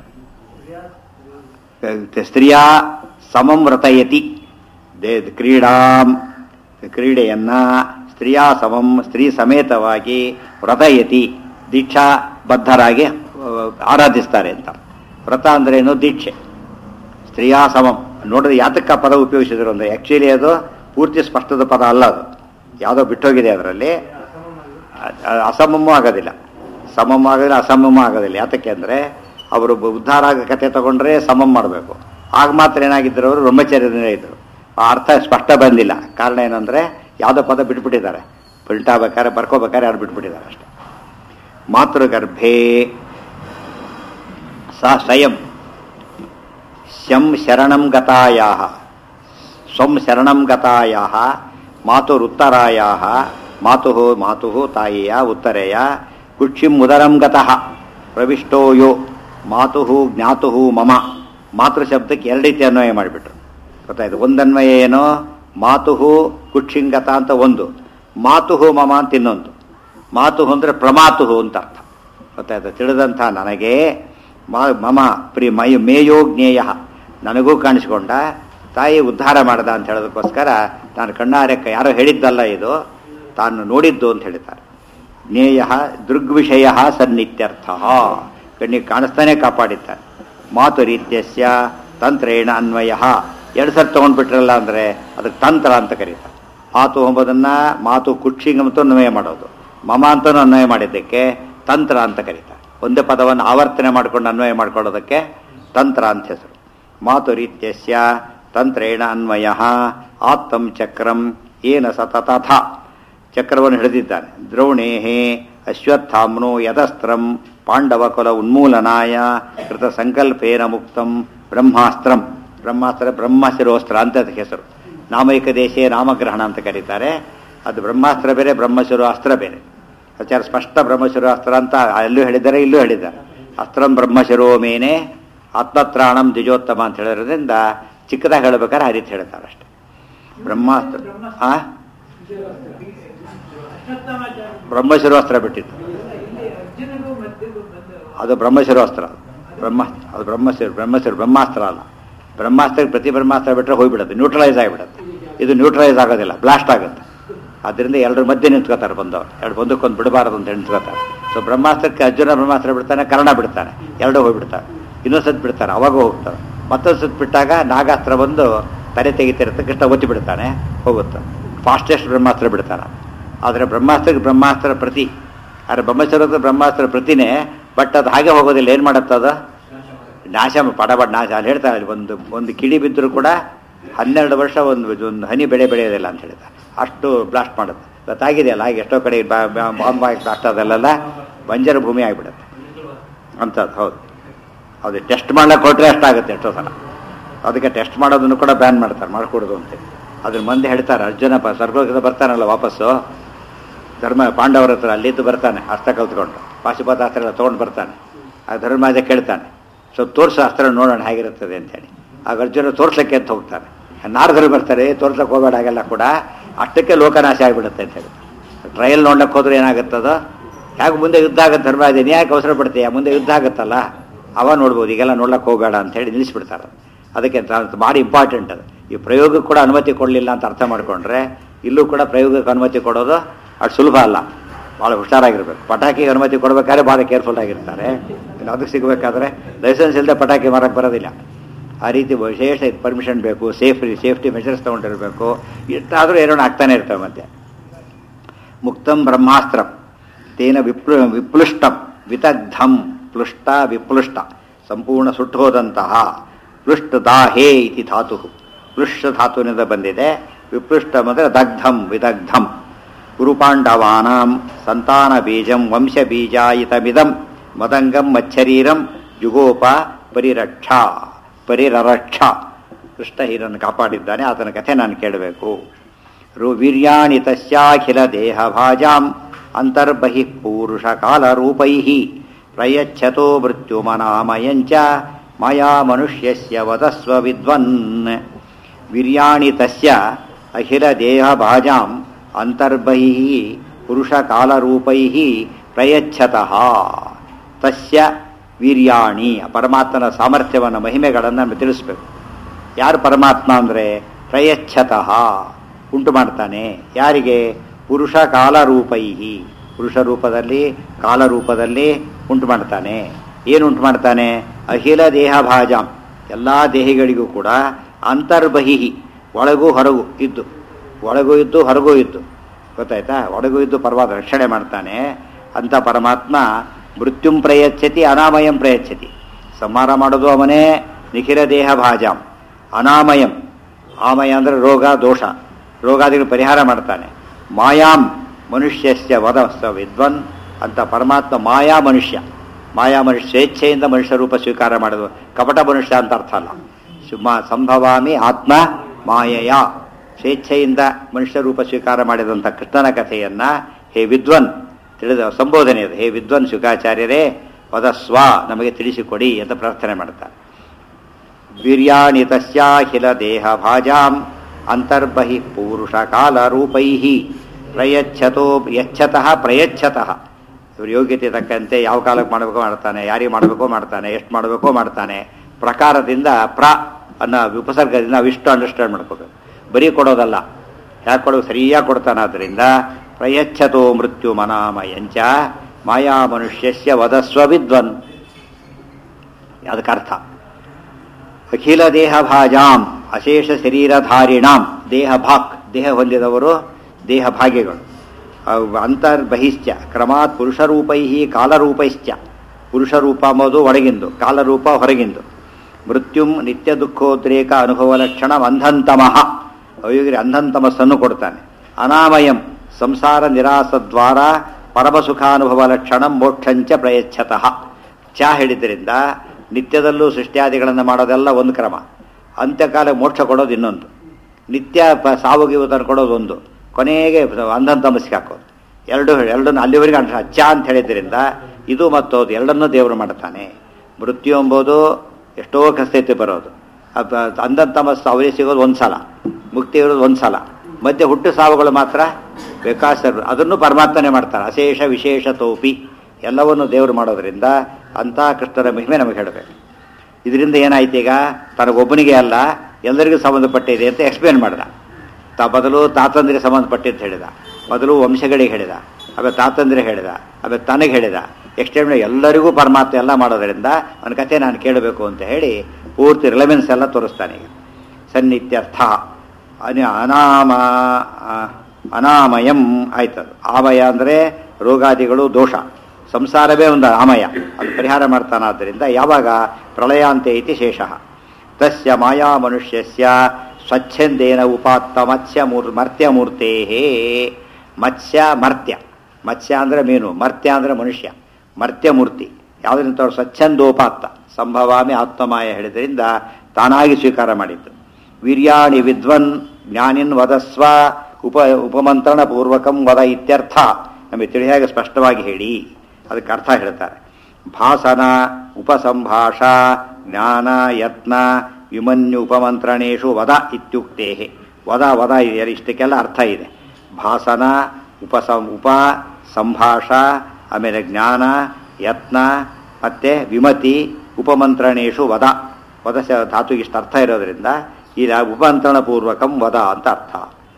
ಸ್ತ್ರೀಯ ಸಮಂ ವ್ರತಯತಿ ದೇ ಕ್ರೀಡಾಂ ಕ್ರೀಡೆಯನ್ನ ಸ್ತ್ರೀಯ ಸಮಂ ಸ್ತ್ರೀ ಸಮೇತವಾಗಿ ವ್ರತಯತಿ ದೀಕ್ಷಾ ಬದ್ಧರಾಗಿ ಆ, ಆರಾಧಿಸ್ತಾರೆ ಅಂತ ವ್ರತ ಅಂದ್ರೆ ಏನು ದೀಕ್ಷೆ ಸ್ತ್ರೀಯ ಸಮಂ ನೋಡಿದ್ರೆ ಯಾತಕ್ಕ ಆ ಪದ ಉಪಯೋಗಿಸಿದ್ರು ಅಂದ್ರೆ ಆ್ಯಕ್ಚುಲಿ ಅದು ಪೂರ್ತಿ ಸ್ಪಷ್ಟದ ಪದ ಅಲ್ಲ ಅದು ಯಾವುದೋ ಬಿಟ್ಟೋಗಿದೆ ಅದರಲ್ಲಿ ಅಸಮಮೂ ಆಗೋದಿಲ್ಲ ಸಮಮ್ ಆಗೋದಿಲ್ಲ ಅಸಮಮೂ ಆಗೋದಿಲ್ಲ ಯಾತಕ್ಕೆ ಅಂದರೆ ಅವರು ಉದ್ಧಾರ ಆಗೋ ಕತೆ ತಗೊಂಡ್ರೆ ಸಮಮ್ ಮಾಡಬೇಕು ಆಗ ಮಾತ್ರ ಏನಾಗಿದ್ದರು ಅವರು ಬ್ರಹ್ಮಚರ್ಯದಿಂದ ಇದ್ದರು ಆ ಅರ್ಥ ಸ್ಪಷ್ಟ ಬಂದಿಲ್ಲ ಕಾರಣ ಏನಂದರೆ ಯಾವುದೋ ಪದ ಬಿಟ್ಬಿಟ್ಟಿದ್ದಾರೆ ಪ್ರಿಂಟ್ ಆಗ್ಬೇಕಾದ್ರೆ ಬರ್ಕೋಬೇಕಾದ್ರೆ ಯಾರು ಬಿಟ್ಬಿಟ್ಟಿದ್ದಾರೆ ಅಷ್ಟೇ ಮಾತೃಗರ್ಭೆ ಸ ಸ್ವಯಂ ಶಂ ಶರಣಂ ಗತಾಯಾ ಸ್ವಂ ಶರಣಂ ಗತಾಯಾ ಮಾತುರುತ್ತರಾಯಾ ಮಾತು ಮಾತು ತಾಯಿಯ ಉತ್ತರೆಯ ಕುಕ್ಷಿಂ ಉದರಂ ಗತಃ ಪ್ರವಿಷ್ಟೋ ಯೋ ಮಾತು ಜ್ಞಾತು ಮಮ ಮಾತೃ ಶಬ್ದಕ್ಕೆ ಎರಡು ರೀತಿ ಅನ್ವಯ ಮಾಡಿಬಿಟ್ರು ಗೊತ್ತಾಯ್ತು ಒಂದನ್ವಯ ಏನೋ ಮಾತುಹು ಕುಕ್ಷಿಂಗತ ಅಂತ ಒಂದು ಮಾತುಹು ಮಮ ಅಂತ ಇನ್ನೊಂದು ಮಾತುಹು ಅಂದರೆ ಪ್ರಮಾತುಹು ಅಂತ ಅರ್ಥ ಗೊತ್ತಾಯ್ತು ತಿಳಿದಂಥ ನನಗೆ ಮಾ ಮಮ ಪ್ರಿ ಮೈ ಮೇಯೋ ಜ್ಞೇಯ ನನಗೂ ಕಾಣಿಸ್ಕೊಂಡ ತಾಯಿ ಉದ್ಧಾರ ಮಾಡ್ದ ಅಂತ ಹೇಳೋದಕ್ಕೋಸ್ಕರ ನಾನು ಕಣ್ಣಾರೆ ಯಾರೋ ಹೇಳಿದ್ದಲ್ಲ ಇದು ತಾನು ನೋಡಿದ್ದು ಅಂತ ಹೇಳಿದ್ದಾರೆ ಜ್ಞೇಯ ದೃಗ್ವಿಷಯ ಸನ್ನಿತ್ಯರ್ಥ ಕಣ್ಣಿಗೆ ಕಾಣಿಸ್ತಾನೆ ಕಾಪಾಡಿದ್ದಾರೆ ಮಾತು ರೀತ್ಯಸ್ಯ ತಂತ್ರೇಣ ಅನ್ವಯ ಎರಡು ಸರ್ ತೊಗೊಂಡ್ಬಿಟ್ರಲ್ಲ ಅಂದರೆ ಅದಕ್ಕೆ ತಂತ್ರ ಅಂತ ಕರೀತಾರೆ ಮಾತು ಎಂಬುದನ್ನ ಮಾತು ಕುಕ್ಷಿಂಗ್ ಅಂತ ಅನ್ವಯ ಮಾಡೋದು ಮಮ ಅಂತಲೂ ಅನ್ವಯ ಮಾಡಿದ್ದಕ್ಕೆ ತಂತ್ರ ಅಂತ ಕರೀತಾರೆ ಒಂದೇ ಪದವನ್ನು ಆವರ್ತನೆ ಮಾಡಿಕೊಂಡು ಅನ್ವಯ ಮಾಡ್ಕೊಳ್ಳೋದಕ್ಕೆ ತಂತ್ರ ಅಂತ ಹೆಸರು ಮಾತು ರೀತ್ಯಸ್ಯ ತಂತ್ರೇಣ ಅನ್ವಯ ಆತ್ತಂ ಚಕ್ರಂ ಏನ ಸತತಥ ಚಕ್ರವನ್ನು ಹಿಡಿದಿದ್ದಾನೆ ದ್ರೋಣೇಹೇ ಅಶ್ವತ್ಥಾಮ್ನೋ ಯದಸ್ತ್ರಂ ಪಾಂಡವ ಕುಲ ಉನ್ಮೂಲನಾಯ ಕೃತ ಸಂಕಲ್ಪೇನ ಮುಕ್ತಂ ಬ್ರಹ್ಮಾಸ್ತ್ರಂ ಬ್ರಹ್ಮಾಸ್ತ್ರ ಬ್ರಹ್ಮಶಿರೋಸ್ತ್ರ ಅಂತ ಅದಕ್ಕೆ ಹೆಸರು ನಾಮೈಕ ದೇಶೇ ನಾಮಗ್ರಹಣ ಅಂತ ಕರೀತಾರೆ ಅದು ಬ್ರಹ್ಮಾಸ್ತ್ರ ಬೇರೆ ಬ್ರಹ್ಮಶಿರೋ ಅಸ್ತ್ರ ಬೇರೆ ಆಚಾರ ಸ್ಪಷ್ಟ ಬ್ರಹ್ಮಶಿರೋ ಅಸ್ತ್ರ ಅಂತ ಅಲ್ಲೂ ಹೇಳಿದ್ದಾರೆ ಇಲ್ಲೂ ಹೇಳಿದ್ದಾರೆ ಅಸ್ತ್ರಂ ಬ್ರಹ್ಮಶಿರೋ ಮೇನೆ ಆತ್ಮತ್ರಾಣಂ ದ್ವಿಜೋತ್ತಮ ಅಂತ ಹೇಳಿರೋದ್ರಿಂದ ಚಿಕ್ಕದಾಗಿ ಹೇಳ್ಬೇಕಾದ್ರೆ ಆ ರೀತಿ ಹೇಳ್ತಾರೆ ಅಷ್ಟೆ ಬ್ರಹ್ಮಾಸ್ತ್ರ ಆ ಬ್ರಹ್ಮಶಿರೋಸ್ತ್ರ ಬಿಟ್ಟಿತ್ತು ಅದು ಬ್ರಹ್ಮಶಿರೋಸ್ತ್ರ ಬ್ರಹ್ಮ ಅದು ಬ್ರಹ್ಮಶಿರ ಬ್ರಹ್ಮಶಿರ ಬ್ರಹ್ಮಾಸ್ತ್ರ ಅಲ್ಲ ಬ್ರಹ್ಮಾಸ್ತ್ರ ಪ್ರತಿ ಬ್ರಹ್ಮಾಸ್ತ್ರ ಬಿಟ್ಟರೆ ಹೋಗ್ಬಿಡುತ್ತೆ ನ್ಯೂಟ್ರಲೈಸ್ ಆಗಿಬಿಡುತ್ತೆ ಇದು ನ್ಯೂಟ್ರಲೈಸ್ ಆಗೋದಿಲ್ಲ ಬ್ಲಾಸ್ಟ್ ಆಗುತ್ತೆ ಅದರಿಂದ ಎಲ್ಲರ ಮಧ್ಯೆ ನಿಂತ್ಕೋತಾರೆ ಬಂದವರು ಎರಡು ಬಂದಕ್ಕೊಂದು ಬಿಡಬಾರದು ಅಂತ ನಿಂತ್ಕೋತಾರೆ ಸೊ ಬ್ರಹ್ಮಾಸ್ತ್ರಕ್ಕೆ ಅರ್ಜುನ ಬ್ರಹ್ಮಾಸ್ತ್ರ ಬಿಡ್ತಾನೆ ಕರ್ಣ ಬಿಡ್ತಾನೆ ಎರಡೂ ಹೋಗ್ಬಿಡ್ತಾರೆ ಇನ್ನೊಂದು ಸತ್ ಬಿಡ್ತಾರೆ ಅವಾಗ ಹೋಗ್ತಾರೆ ಮತ್ತೊಂದು ಸತ್ ಬಿಟ್ಟಾಗ ನಾಗಾಸ್ತ್ರ ಬಂದು ತಲೆ ತೆಗಿತಿರುತ್ತೆ ಕೃಷ್ಣ ಒತ್ತಿ ಬಿಡ್ತಾನೆ ಹೋಗುತ್ತೆ ಫಾಸ್ಟೆಸ್ಟ್ ಬ್ರಹ್ಮಾಸ್ತ್ರ ಬಿಡ್ತಾನೆ ಆದರೆ ಬ್ರಹ್ಮಾಸ್ತ್ರಕ್ಕೆ ಬ್ರಹ್ಮಾಸ್ತ್ರ ಪ್ರತಿ ಆದರೆ ಬ್ರಹ್ಮಚರ್ಯದ ಬ್ರಹ್ಮಾಸ್ತ್ರ ಪ್ರತಿನೇ ಬಟ್ ಅದು ಹಾಗೆ ಹೋಗೋದಿಲ್ಲ ಏನು ಮಾಡುತ್ತದ ನಾಶ ಪಡಬಡ್ ನಾಶ ಅಲ್ಲಿ ಹೇಳ್ತಾರೆ ಒಂದು ಒಂದು ಕಿಡಿ ಬಿದ್ದರೂ ಕೂಡ ಹನ್ನೆರಡು ವರ್ಷ ಒಂದು ಒಂದು ಹನಿ ಬೆಳೆ ಬೆಳೆಯೋದಿಲ್ಲ ಅಂತ ಹೇಳ್ತಾರೆ ಅಷ್ಟು ಬ್ಲಾಸ್ಟ್ ಮಾಡುತ್ತೆ ಗೊತ್ತಾಗಿದೆಯಲ್ಲ ಹಾಗೆ ಎಷ್ಟೋ ಕಡೆ ಬಾಂಬ್ ಆಗಿ ಬ್ಲಾಸ್ಟ್ ಆದಲ್ಲೆಲ್ಲ ಬಂಜರ ಭೂಮಿ ಆಗಿಬಿಡುತ್ತೆ ಅಂಥದ್ದು ಹೌದು ಅದು ಟೆಸ್ಟ್ ಮಾಡ್ಲಿಕ್ಕೆ ಕೊಟ್ಟರೆ ಅಷ್ಟಾಗುತ್ತೆ ಎಷ್ಟೋ ಸಲ ಅದಕ್ಕೆ ಟೆಸ್ಟ್ ಮಾಡೋದನ್ನು ಕೂಡ ಬ್ಯಾನ್ ಮಾಡ್ತಾರೆ ಮಾಡ್ಕೊಡೋದು ಅಂತೇಳಿ ಅದ್ರ ಮಂದಿ ಹೇಳ್ತಾರೆ ಅರ್ಜುನ ಪ ಸ್ವರ್ಗದಿಂದ ಬರ್ತಾನಲ್ಲ ವಾಪಸ್ಸು ಧರ್ಮ ಪಾಂಡವರ ಹತ್ರ ಅಲ್ಲಿದ್ದು ಬರ್ತಾನೆ ಅಸ್ತ್ರ ಕಲ್ತ್ಕೊಂಡು ಪಾಶುಪಾತ ಅಸ್ತ್ರ ಎಲ್ಲ ತೊಗೊಂಡು ಬರ್ತಾನೆ ಆ ಧರ್ಮರಾಜ ಕೇಳ್ತಾನೆ ಸ್ವಲ್ಪ ತೋರಿಸು ಅಸ್ತ್ರ ನೋಡೋಣ ಹೇಗಿರುತ್ತದೆ ಅಂತೇಳಿ ಆಗ ಅರ್ಜುನ ತೋರ್ಸಕ್ಕೆ ಅಂತ ಹೋಗ್ತಾನೆ ನಾರದರು ಬರ್ತಾರೆ ತೋರ್ಸಕ್ಕೆ ಹೋಗಬೇಡ ಹಾಗೆಲ್ಲ ಕೂಡ ಅಷ್ಟಕ್ಕೆ ಲೋಕನಾಶ ಆಗಿಬಿಡುತ್ತೆ ಅಂತ ಹೇಳಿ ಟ್ರಯಲ್ ನೋಡ್ಲಿಕ್ಕೆ ಹೋದ್ರೆ ಏನಾಗುತ್ತದೋ ಯಾಕೆ ಮುಂದೆ ಯುದ್ಧ ಆಗುತ್ತೆ ಧರ್ಮರಾಜ ನೀ ಯಾಕೆ ಅವಸರ ಪಡ್ತೀಯ ಮುಂದೆ ಯುದ್ಧ ಆಗುತ್ತಲ್ಲ ಅವ ನೋಡ್ಬೋದು ಈಗೆಲ್ಲ ನೋಡ್ಲಕ್ಕೆ ಹೋಗಬೇಡ ಅಂತ ಹೇಳಿ ನಿಲ್ಲಿಸ್ಬಿಡ್ತಾರೆ ಅದಕ್ಕೆ ತ- ಭಾರಿ ಇಂಪಾರ್ಟೆಂಟ್ ಅದು ಈ ಪ್ರಯೋಗಕ್ಕೆ ಕೂಡ ಅನುಮತಿ ಕೊಡಲಿಲ್ಲ ಅಂತ ಅರ್ಥ ಮಾಡ್ಕೊಂಡ್ರೆ ಇಲ್ಲೂ ಕೂಡ ಪ್ರಯೋಗಕ್ಕೆ ಅನುಮತಿ ಕೊಡೋದು ಅಷ್ಟು ಸುಲಭ ಅಲ್ಲ ಭಾಳ ಹುಷಾರಾಗಿರ್ಬೇಕು ಪಟಾಕಿಗೆ ಅನುಮತಿ ಕೊಡಬೇಕಾದ್ರೆ ಭಾಳ ಕೇರ್ಫುಲ್ ಆಗಿರ್ತಾರೆ ಇನ್ನು ಅದಕ್ಕೆ ಸಿಗಬೇಕಾದ್ರೆ ಲೈಸೆನ್ಸ್ ಇಲ್ಲದೆ ಪಟಾಕಿ ಮಾರಕ್ಕೆ ಬರೋದಿಲ್ಲ ಆ ರೀತಿ ವಿಶೇಷ ಪರ್ಮಿಷನ್ ಬೇಕು ಸೇಫ್ಟಿ ಸೇಫ್ಟಿ ಮೆಷರ್ಸ್ ತೊಗೊಂಡಿರಬೇಕು ಇಷ್ಟಾದರೂ ಏನೋ ಆಗ್ತಾನೆ ಇರ್ತವೆ ಮತ್ತೆ ಮುಕ್ತಂ ಬ್ರಹ್ಮಾಸ್ತ್ರಂ ತೇನ ವಿಪ್ಲು ವಿಪ್ಲುಷ್ಟಂ ವಿದಗ್ಧಂ ಪ್ಲುಷ್ಟ ವಿಪ್ಲುಷ್ಟ ಸಂಪೂರ್ಣ ಸುಟ್ಟು ಹೋದಂತಹ ಪ್ಲುಷ್ಟ ದಾಹೇ ಇತಿ ಧಾತು ಪ್ಲುಷ್ಟ ಧಾತುವಿನಿಂದ ಬಂದಿದೆ ವಿಪ್ಲುಷ್ಟಂ ಅಂದರೆ ದಗ್ಧಂ ವಿದಗ್ಧಂ ಗುರುಪಾಂಡವಾನಾಂ ಸಂತಾನ ಬೀಜಂ ವಂಶ ಬೀಜಾಯಿತಮಿದಂ ಮದಂಗಂ ಮಚ್ಚರೀರಂ ಜುಗೋಪ ಪರಿರಕ್ಷ ಪರಿರರಕ್ಷ ಕೃಷ್ಣ ಹೀರನ್ನು ಕಾಪಾಡಿದ್ದಾನೆ ಆತನ ಕಥೆ ನಾನು ಕೇಳಬೇಕು ರು ವೀರ್ಯಾಣಿ ತಸ್ಯಾಖಿಲ ದೇಹ ಭಾಜಾಂ ಅಂತರ್ಬಹಿಃ ಪೂರುಷ ಕಾಲರೂಪೈ ಪ್ರಯಚ್ಛತೋ ಮೃತ್ಯುಮನಾಮಯಂಚ ಮಯಾ ಮನುಷ್ಯಸ್ಯ ವದಸ್ವ ವಿದ್ವನ್ ವೀರ್ಯಾಣಿ ತಸ್ಯ ಅಖಿಲ ದೇಹ ಭಾಜಾಂ ಅಂತರ್ಬಹಿಃ ಪುರುಷ ಕಾಲರೂಪೈ ಪ್ರಯಚ್ಛತಃ ತಸ್ಯ ವೀರ್ಯಾಣಿ ಆ ಪರಮಾತ್ಮನ ಸಾಮರ್ಥ್ಯವನ್ನು ಮಹಿಮೆಗಳನ್ನು ನಮಗೆ ತಿಳಿಸ್ಬೇಕು ಯಾರು ಪರಮಾತ್ಮ ಅಂದರೆ ಪ್ರಯಚ್ಛತಃ ಉಂಟು ಮಾಡ್ತಾನೆ ಯಾರಿಗೆ ಪುರುಷ ಕಾಲರೂಪೈ ಪುರುಷ ರೂಪದಲ್ಲಿ ಕಾಲರೂಪದಲ್ಲಿ ಉಂಟು ಮಾಡ್ತಾನೆ ಏನು ಉಂಟು ಮಾಡ್ತಾನೆ ಅಖಿಲ ದೇಹ ಭಾಜಾಂ ಎಲ್ಲ ದೇಹಿಗಳಿಗೂ ಕೂಡ ಅಂತರ್ಬಹಿ ಒಳಗೂ ಹೊರಗೂ ಇದ್ದು ಒಳಗೂ ಇದ್ದು ಹೊರಗೂ ಇದ್ದು ಗೊತ್ತಾಯ್ತಾ ಒಳಗೂ ಇದ್ದು ಪರವಾದ ರಕ್ಷಣೆ ಮಾಡ್ತಾನೆ ಅಂತ ಪರಮಾತ್ಮ ಮೃತ್ಯುಂ ಪ್ರಯಚ್ಛತಿ ಅನಾಮಯಂ ಪ್ರಯಚ್ಛತಿ ಸಂಹಾರ ಮಾಡೋದು ಅವನೇ ನಿಖಿಲ ದೇಹ ಭಾಜಾಂ ಅನಾಮಯಂ ಆಮಯ ಅಂದರೆ ರೋಗ ದೋಷ ರೋಗಾದಿಗಳು ಪರಿಹಾರ ಮಾಡ್ತಾನೆ ಮಾಯಾಂ ಮನುಷ್ಯಸ್ಯ ವದಸ್ವ ವಿದ್ವನ್ ಅಂತ ಪರಮಾತ್ಮ ಮಾಯಾ ಮನುಷ್ಯ ಮಾಯಾ ಮನುಷ್ಯ ಸ್ವೇಚ್ಛೆಯಿಂದ ಮನುಷ್ಯ ರೂಪ ಸ್ವೀಕಾರ ಮಾಡೋದು ಕಪಟ ಮನುಷ್ಯ ಅಂತ ಅರ್ಥ ಅಲ್ಲ ಸುಮ್ಮ ಸಂಭವಾಮಿ ಆತ್ಮ ಮಾಯೆಯ ಸ್ವೇಚ್ಛೆಯಿಂದ ಮನುಷ್ಯ ರೂಪ ಸ್ವೀಕಾರ ಮಾಡಿದಂಥ ಕೃಷ್ಣನ ಕಥೆಯನ್ನ ಹೇ ವಿದ್ವನ್ ತಿಳಿದ ಸಂಬೋಧನೆ ಅದು ಹೇ ವಿದ್ವನ್ ಶುಕಾಚಾರ್ಯರೇ ವದಸ್ವ ನಮಗೆ ತಿಳಿಸಿಕೊಡಿ ಅಂತ ಪ್ರಾರ್ಥನೆ ಮಾಡ್ತಾರೆ ವೀರ್ಯಾಣಿ ತಸ್ಯಾಖಿಲ ದೇಹ ಭಾಜಾಂ ಅಂತರ್ಬಹಿ ಪೂರುಷ ಕಾಲ ರೂಪೈ ಪ್ರಯಚ್ಛತೋ ಯಚ್ಛತಃ ಪ್ರಯಚ್ಛತಃ ಇವ್ರ ಯೋಗ್ಯತೆ ತಕ್ಕಂತೆ ಯಾವ ಕಾಲಕ್ಕೆ ಮಾಡಬೇಕೋ ಮಾಡ್ತಾನೆ ಯಾರಿಗೆ ಮಾಡಬೇಕೋ ಮಾಡ್ತಾನೆ ಎಷ್ಟು ಮಾಡಬೇಕೋ ಮಾಡ್ತಾನೆ ಪ್ರಕಾರದಿಂದ ಪ್ರ ಅನ್ನೋ ಉಪಸರ್ಗದಿಂದ ಅವಿಷ್ಟು ಅಂಡರ್ಸ್ಟ್ಯಾಂಡ್ ಮಾಡ್ಕೋಬೇಕು ಬರೀ ಕೊಡೋದಲ್ಲ ಯಾಕೆ ಕೊಡೋದು ಸರಿಯಾಗಿ ಕೊಡ್ತಾನಾದ್ರಿಂದ ಪ್ರಯಚ್ಛತೋ ಮೃತ್ಯು ಮನಾಮಯಂಚ ಮಾಯಾ ಮನುಷ್ಯಸ್ಯ ವದಸ್ವ ವಿದ್ವನ್ ಅದಕ್ಕೆ ಅರ್ಥ ಅಖಿಲ ದೇಹ ಭಾಜಾಂ ಅಶೇಷ ಶರೀರಧಾರಿಣಾಂ ದೇಹ ಭಾಕ್ ದೇಹ ಹೊಂದಿದವರು ದೇಹ ಭಾಗ್ಯಗಳು ಅವು ಅಂತರ್ಬಹಿಶ್ಚ ಕ್ರಮಾತ್ ಪುರುಷರೂಪೈ ಕಾಲರೂಪೈಶ್ಚ ಪುರುಷರೂಪ ಅಂಬೋದು ಒಳಗಿಂದು ಕಾಲರೂಪ ಹೊರಗಿಂದು ಮೃತ್ಯುಂ ನಿತ್ಯ ದುಃಖೋದ್ರೇಕ ಅನುಭವ ಲಕ್ಷಣ ಅಂಧಂತಮಃ ಅಯೋಗ್ಯರಿಗೆ ಅಂಧಂತಮಸ್ಸನ್ನು ಕೊಡ್ತಾನೆ ಅನಾಮಯಂ ಸಂಸಾರ ನಿರಾಸದ್ವಾರ ಪರಮಸುಖಾನುಭವ ಲಕ್ಷಣ ಮೋಕ್ಷಂಚ ಪ್ರಯಚ್ಛತಃ ಚ ಹೇಳಿದ್ರಿಂದ ನಿತ್ಯದಲ್ಲೂ ಸೃಷ್ಟಿಯಾದಿಗಳನ್ನು ಮಾಡೋದೆಲ್ಲ ಒಂದು ಕ್ರಮ ಅಂತ್ಯಕಾಲ ಮೋಕ್ಷ ಕೊಡೋದು ಇನ್ನೊಂದು ನಿತ್ಯ ಪ ಸಾವುಗಿವುದನ್ನು ಕೊಡೋದು ಒಂದು ಕೊನೆಗೆ ಅಂಧಂತಮಸ್ಗೆ ಹಾಕೋದು ಎರಡು ಎರಡನ್ನು ಅಲ್ಲಿವರೆಗೆ ಅನ್ಸ ಚ ಅಂತ ಹೇಳಿದ್ರಿಂದ ಇದು ಮತ್ತೋದು ಎರಡನ್ನೂ ದೇವರು ಮಾಡ್ತಾನೆ ಮೃತ್ಯು ಎಂಬುದು ಎಷ್ಟೋ ಕಸ್ತೈತಿ ಬರೋದು ಅಂಧಂತಮಸ್ಸು ಅವರಿಗೆ ಸಿಗೋದು ಒಂದು ಸಲ ಮುಕ್ತಿ ಇರೋದು ಒಂದು ಸಲ ಮಧ್ಯೆ ಹುಟ್ಟು ಸಾವುಗಳು ಮಾತ್ರ ವಿಕಾಸ ಅದನ್ನು ಪರಮಾತ್ಮನೇ ಮಾಡ್ತಾರೆ ಅಶೇಷ ವಿಶೇಷ ತೋಪಿ ಎಲ್ಲವನ್ನು ದೇವರು ಮಾಡೋದ್ರಿಂದ ಅಂಥ ಕೃಷ್ಣರ ಮಹಿಮೆ ನಮಗೆ ಹೇಳಬೇಕು ಇದರಿಂದ ಏನಾಯ್ತು ಈಗ ತನಗೊಬ್ಬನಿಗೆ ಅಲ್ಲ ಎಲ್ಲರಿಗೂ ಸಂಬಂಧಪಟ್ಟಿದೆ ಅಂತ ಎಕ್ಸ್ಪ್ಲೇನ್ ಮಾಡ್ದ ತಾ ಮೊದಲು ತಾತಂದ್ರಿಗೆ ಸಂಬಂಧಪಟ್ಟಿದ್ದು ಹೇಳಿದ ಮೊದಲು ವಂಶಗಳಿಗೆ ಹೇಳಿದ ಆಮೇಲೆ ತಾತಂದ್ರೆ ಹೇಳಿದ ಆಮೇಲೆ ತನಗೆ ಹೇಳಿದ ಎಕ್ಸ್ಟೆಂಡ್ ಎಲ್ಲರಿಗೂ ಪರಮಾತ್ಮ ಎಲ್ಲ ಮಾಡೋದರಿಂದ ಅವನ ಕಥೆ ನಾನು ಕೇಳಬೇಕು ಅಂತ ಹೇಳಿ ಪೂರ್ತಿ ರಿಲೆವೆನ್ಸ್ ಎಲ್ಲ ತೋರಿಸ್ತಾನೆ ಈಗ ಸನ್ನಿತ್ಯರ್ಥ ಅನ ಅನಾಮ ಅನಾಮಯಂ ಆಯ್ತದು ಆಮಯ ಅಂದರೆ ರೋಗಾದಿಗಳು ದೋಷ ಸಂಸಾರವೇ ಒಂದು ಆಮಯ ಅದು ಪರಿಹಾರ ಮಾಡ್ತಾನಾದ್ದರಿಂದ ಯಾವಾಗ ಪ್ರಳಯಾಂತೆ ಇತಿ ಶೇಷ ತಸ್ಯ ಮಾಯಾ ಮನುಷ್ಯಸ್ಯ ಸ್ವಚ್ಛಂದೇನ ಉಪಾತ್ತ ಮತ್ಸ್ಯ ಮೂರ್ ಮರ್ತ್ಯ ಮೂರ್ತೆ ಮತ್ಸ್ಯ ಮರ್ತ್ಯ ಮತ್ಸ್ಯ ಅಂದರೆ ಮೀನು ಮರ್ತ್ಯ ಅಂದರೆ ಮನುಷ್ಯ ಮರ್ತ್ಯ ಮೂರ್ತಿ ಯಾವುದರಿಂದ ಸ್ವಚ್ಛಂದೋಪಾತ್ತ ಸಂಭವಾಮಿ ಆತ್ಮಮಾಯ ಹೇಳಿದ್ರಿಂದ ತಾನಾಗಿ ಸ್ವೀಕಾರ ಮಾಡಿದ್ದು ವೀರ್ಯಾಣಿ ವಿದ್ವನ್ ಜ್ಞಾನಿನ್ ವದಸ್ವ ಉಪ ಉಪಮಂತ್ರಣ ಪೂರ್ವಕಂ ವದ ಇತ್ಯರ್ಥ ನಮಗೆ ತಿಳಿಯಾಗಿ ಸ್ಪಷ್ಟವಾಗಿ ಹೇಳಿ ಅದಕ್ಕೆ ಅರ್ಥ ಹೇಳ್ತಾರೆ ಭಾಸನ ಉಪಸಂಭಾಷ ಜ್ಞಾನ ಯತ್ನ ವಿಮನ್ಯು ಉಪಮಂತ್ರಣೇಶು ವದ ಇತ್ಯುಕ್ತೇ ವದ ವದ ಇದೆ ಇಷ್ಟಕ್ಕೆಲ್ಲ ಅರ್ಥ ಇದೆ ಭಾಸನ ಉಪಸಂ ಉಪ ಸಂಭಾಷ ಆಮೇಲೆ ಜ್ಞಾನ ಯತ್ನ ಮತ್ತೆ ವಿಮತಿ ಉಪಮಂತ್ರಣೇಶು ವದ ವದ ಧಾತುಗೆ ಇಷ್ಟು ಅರ್ಥ ಇರೋದ್ರಿಂದ ಈ ಉಪಮಂತ್ರಣ ಪೂರ್ವಕಂ ವದ ಅಂತ ಅರ್ಥ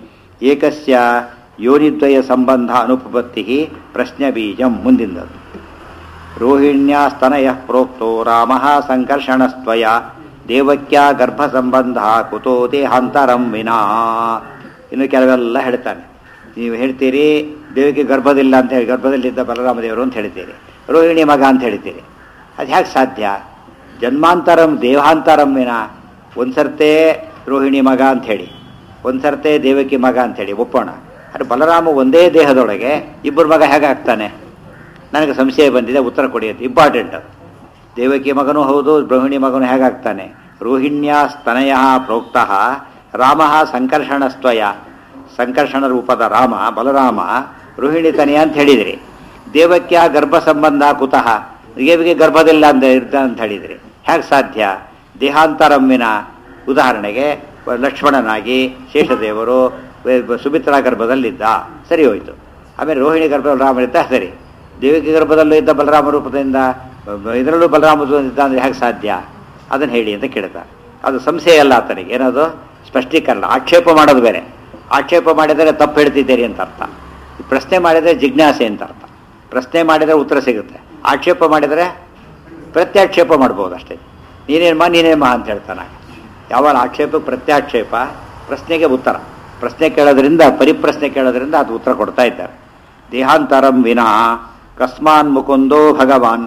ಏಕಸ್ಯ ಯೋನಿದ್ವಯ ಸಂಬಂಧ ಅನುಪಪತ್ತಿ ಪ್ರಶ್ನೆ ಬೀಜಂ ಮುಂದಿನದು ರೋಹಿಣ್ಯಾ ಸ್ತನಯ ಪ್ರೋಕ್ತೋ ರಾಮ ಸಂಕರ್ಷಣಸ್ತ್ವಯ ದೇವಕ್ಯ ಗರ್ಭ ಸಂಬಂಧ ಕುತೋ ದೇಹಾಂತರಂ ವಿನಾ ಇನ್ನು ಕೆಲವೆಲ್ಲ ಹೇಳ್ತಾನೆ ನೀವು ಹೇಳ್ತೀರಿ ದೇವಿಗೆ ಗರ್ಭದಿಲ್ಲ ಅಂತ ಹೇಳಿ ಗರ್ಭದಲ್ಲಿದ್ದ ಬಲರಾಮ ದೇವರು ಅಂತ ಹೇಳ್ತೀರಿ ರೋಹಿಣಿ ಮಗ ಅಂತ ಹೇಳ್ತೀರಿ ಅದು ಹೇಗೆ ಸಾಧ್ಯ ಜನ್ಮಾಂತರಂ ದೇಹಾಂತರಂ ವಿನ ಒಂದು ಸರ್ತೆ ರೋಹಿಣಿ ಮಗ ಅಂತ ಹೇಳಿ ಒಂದು ಸರ್ತೆ ದೇವಕಿ ಮಗ ಅಂತ ಹೇಳಿ ಒಪ್ಪೋಣ ಆದರೆ ಬಲರಾಮ ಒಂದೇ ದೇಹದೊಳಗೆ ಇಬ್ಬರು ಮಗ ಹೇಗಾಗ್ತಾನೆ ನನಗೆ ಸಂಶಯ ಬಂದಿದೆ ಉತ್ತರ ಕೊಡಿ ಅಂತ ಇಂಪಾರ್ಟೆಂಟ್ ದೇವಕಿ ಮಗನೂ ಹೌದು ರೋಹಿಣಿ ಮಗನು ಹೇಗಾಗ್ತಾನೆ ರೋಹಿಣ್ಯ ಸ್ತನಯ ಪ್ರೋಕ್ತ ರಾಮ ಸಂಕರ್ಷಣಸ್ತ್ವಯ ಸಂಕರ್ಷಣ ರೂಪದ ರಾಮ ಬಲರಾಮ ರೋಹಿಣಿ ತನಯ ಅಂತ ಹೇಳಿದ್ರಿ ದೇವಕ್ಯ ಗರ್ಭ ಸಂಬಂಧ ಕುತಃ ದೇವಿಗೆ ಗರ್ಭದಿಲ್ಲ ಅಂತ ಇರ್ತ ಅಂತ ಹೇಳಿದ್ರಿ ಹೇಗೆ ಸಾಧ್ಯ ದೇಹಾಂತರಮ್ಮಿನ ಉದಾಹರಣೆಗೆ ಲಕ್ಷ್ಮಣನಾಗಿ ಶೇಷದೇವರು ಸುಮಿತ್ರಾ ಗರ್ಭದಲ್ಲಿದ್ದ ಸರಿ ಹೋಯಿತು ಆಮೇಲೆ ರೋಹಿಣಿ ಗರ್ಭದಲ್ಲಿ ರಾಮ ಇದ್ದ ಸರಿ ದೇವಿಗೆ ಗರ್ಭದಲ್ಲೂ ಇದ್ದ ಬಲರಾಮ ರೂಪದಿಂದ ಇದರಲ್ಲೂ ಬಲರಾಮ ಇದ್ದ ಅಂದರೆ ಹೇಗೆ ಸಾಧ್ಯ ಅದನ್ನು ಹೇಳಿ ಅಂತ ಕೇಳ್ತಾರೆ ಅದು ಸಂಶಯ ಅಲ್ಲ ಆತನಿಗೆ ಏನದು ಸ್ಪಷ್ಟೀಕರಣ ಆಕ್ಷೇಪ ಮಾಡೋದು ಬೇರೆ ಆಕ್ಷೇಪ ಮಾಡಿದರೆ ತಪ್ಪು ಹೇಳ್ತಿದ್ದೀರಿ ಅಂತ ಅರ್ಥ ಪ್ರಶ್ನೆ ಮಾಡಿದರೆ ಜಿಜ್ಞಾಸೆ ಅಂತ ಅರ್ಥ ಪ್ರಶ್ನೆ ಮಾಡಿದರೆ ಉತ್ತರ ಸಿಗುತ್ತೆ ಆಕ್ಷೇಪ ಮಾಡಿದರೆ ಪ್ರತ್ಯಾಕ್ಷೇಪ ಮಾಡ್ಬೋದು ಅಷ್ಟೇ ನೀನೇನು ಮಾ ನೀನೇನು ಮಾ ಅಂತ ಹೇಳ್ತಾನೆ ಯಾವಾಗ ಆಕ್ಷೇಪಕ್ಕೆ ಪ್ರತ್ಯಾಕ್ಷೇಪ ಪ್ರಶ್ನೆಗೆ ಉತ್ತರ ಪ್ರಶ್ನೆ ಕೇಳೋದ್ರಿಂದ ಪರಿಪ್ರಶ್ನೆ ಕೇಳೋದ್ರಿಂದ ಅದು ಉತ್ತರ ಕೊಡ್ತಾ ಇದ್ದಾರೆ ದೇಹಾಂತರಂ ವಿನಾ ಕಸ್ಮಾನ್ ಮುಕುಂದೋ ಭಗವಾನ್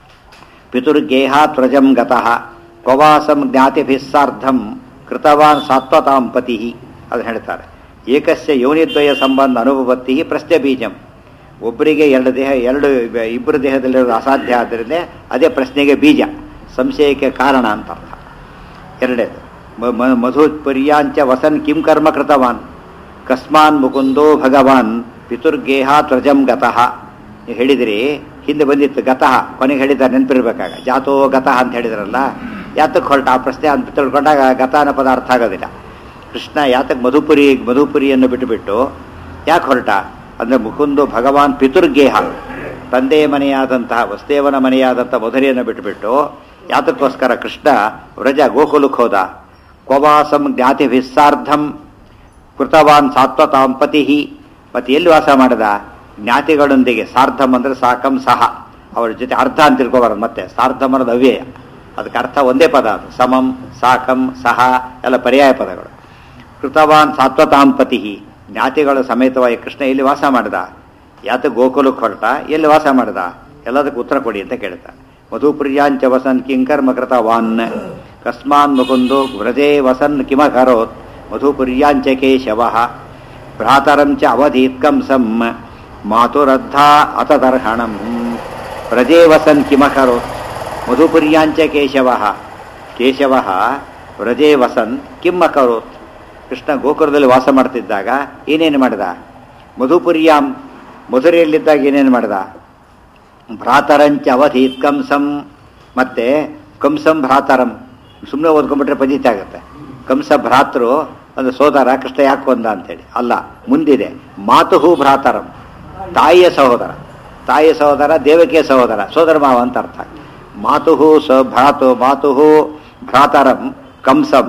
ಪಿತುರ್ಗೇಹ ತ್ವಜಂ ಗತಃ ಕ್ವವಾಸಂ ಜ್ಞಾತಿಭಿಸ್ಸಾರ್ಧಂ ಕೃತವಾನ್ ಸಾತ್ವತಾಂ ಪತಿ ಅದು ಹೇಳ್ತಾರೆ ಏಕಸ್ಯ ಯೋನಿದ್ವಯ ಸಂಬಂಧ ಅನುಭವತ್ತಿ ಪ್ರಶ್ನೆ ಬೀಜಂ ಒಬ್ಬರಿಗೆ ಎರಡು ದೇಹ ಎರಡು ಇಬ್ಬರು ದೇಹದಲ್ಲಿರೋದು ಅಸಾಧ್ಯ ಆದ್ದರಿಂದ ಅದೇ ಪ್ರಶ್ನೆಗೆ ಬೀಜ ಸಂಶಯಕ್ಕೆ ಕಾರಣ ಅಂತ ಅರ್ಥ ಎರಡೇದು ಮಧುಪರ್ಯಾಂಚ ವಸನ್ ಕಿಂ ಕರ್ಮ ಕೃತವಾನ್ ಕಸ್ಮಾನ್ ಮುಕುಂದೋ ಭಗವಾನ್ ಪಿತುರ್ಗೇಹ ತ್ವಜಂ ಗತಃ ನೀವು ಹೇಳಿದಿರಿ ಹಿಂದೆ ಬಂದಿತ್ತು ಗತಃ ಕೊನೆಗೆ ಹೇಳಿದ್ದಾರೆ ನೆನಪಿರ್ಬೇಕಾಗ ಜಾತೋ ಗತಃ ಅಂತ ಹೇಳಿದ್ರಲ್ಲ ಯಾತಕ್ಕೆ ಹೊರಟ ಆ ಪ್ರಶ್ನೆ ಅಂತ ತಿಳ್ಕೊಂಡಾಗ ಗತಾನ ಪದ ಅರ್ಥ ಆಗೋದಿಲ್ಲ ಕೃಷ್ಣ ಯಾತಕ್ಕೆ ಮಧುಪುರಿ ಮಧುಪುರಿಯನ್ನು ಬಿಟ್ಟುಬಿಟ್ಟು ಯಾಕೆ ಹೊರಟ ಅಂದರೆ ಮುಕುಂದು ಭಗವಾನ್ ಪಿತುರ್ಗೇಹ ತಂದೆಯ ಮನೆಯಾದಂತಹ ವಸುದೇವನ ಮನೆಯಾದಂಥ ಮಧುರೆಯನ್ನು ಬಿಟ್ಟುಬಿಟ್ಟು ಯಾತಕ್ಕೋಸ್ಕರ ಕೃಷ್ಣ ವ್ರಜ ಗೋಕುಲಕ್ಕೆ ಹೋದ ಕ್ವವಾಸಂ ಜ್ಞಾತಿ ವಿಸ್ಸಾರ್ಧಂ ಕೃತವಾನ್ ಸಾತ್ವತಾಂ ಪತಿ ಮತ್ತೆ ಎಲ್ಲಿ ವಾಸ ಮಾಡಿದ ಜ್ಞಾತಿಗಳೊಂದಿಗೆ ಸಾರ್ಧಂ ಅಂದ್ರೆ ಸಾಕಂ ಸಹ ಅವರ ಜೊತೆ ಅರ್ಥ ಅಂತ ತಿಳ್ಕೊಬಾರದು ಮತ್ತೆ ಸಾರ್ಧಂ ಅನ್ನೋದು ಅವ್ಯಯ ಅದಕ್ಕೆ ಅರ್ಥ ಒಂದೇ ಪದ ಅದು ಸಮಂ ಸಾಕಂ ಸಹ ಎಲ್ಲ ಪರ್ಯಾಯ ಪದಗಳು ಕೃತವಾನ್ ಸಾತ್ವತಾಂ ಪತಿ ಜ್ಞಾತಿಗಳ ಸಮೇತವಾಗಿ ಕೃಷ್ಣ ಎಲ್ಲಿ ವಾಸ ಮಾಡಿದ ಯಾತ ಗೋಕುಲಕ್ಕೆ ಹೊರಟ ಎಲ್ಲಿ ವಾಸ ಮಾಡಿದ ಎಲ್ಲದಕ್ಕೂ ಉತ್ತರ ಕೊಡಿ ಅಂತ ಕೇಳ್ತಾ ಮಧುಪ್ರಿಯಾಂಚ ವಸನ್ ಕಿಂಕರ್ಮ ಕೃತವಾನ್ ಕಸ್ಮಾನ್ ಮುಕುಂದು ವ್ರಜೇ ವಸನ್ ಕಿಮಕರೋತ್ ಮಧುಪುರ್ಯಾಂಚ ಕೇಶವ ಭ್ರಾತರಂಚ ಅವಧೀತ್ ಕಂಸಂ ಮಾತುರದ್ಧ ಅತದರ್ಹಣಂ ವ್ರಜೇ ವಸನ್ ಕಿಮಕರೋತ್ ಮಧುಪುರ್ಯಾಂಚ ಕೇಶವ ಕೇಶವ ವ್ರಜೇ ವಸನ್ ಕಿಮ್ ಅಕರೋತ್ ಕೃಷ್ಣ ಗೋಕುಲದಲ್ಲಿ ವಾಸ ಮಾಡ್ತಿದ್ದಾಗ ಏನೇನು ಮಾಡಿದ ಮಧುಪುರ್ಯಾಂ ಮಧುರೆಯಲ್ಲಿದ್ದಾಗ ಏನೇನು ಮಾಡಿದ ಭ್ರಾತರಂಚ ಅವಧೀತ್ ಕಂಸಂ ಮತ್ತೆ ಕಂಸಂ ಭ್ರಾತರಂ ಸುಮ್ಮನೆ ಓದ್ಕೊಂಡ್ಬಿಟ್ರೆ ಪಜಿತ ಆಗುತ್ತೆ ಕಂಸ ಭ್ರಾತೃ ಒಂದು ಸೋದರ ಕೃಷ್ಣ ಯಾಕೆ ಕೊಂದ ಅಂತೇಳಿ ಅಲ್ಲ ಮುಂದಿದೆ ಮಾತುಹು ಭ್ರಾತರಂ ತಾಯಿಯ ಸಹೋದರ ತಾಯಿಯ ಸಹೋದರ ದೇವಕಿಯ ಸಹೋದರ ಸೋದರ ಮಾವ ಅಂತ ಅರ್ಥ ಮಾತುಹು ಸ ಭ್ರಾತು ಮಾತುಹು ಭ್ರಾತರಂ ಕಂಸಂ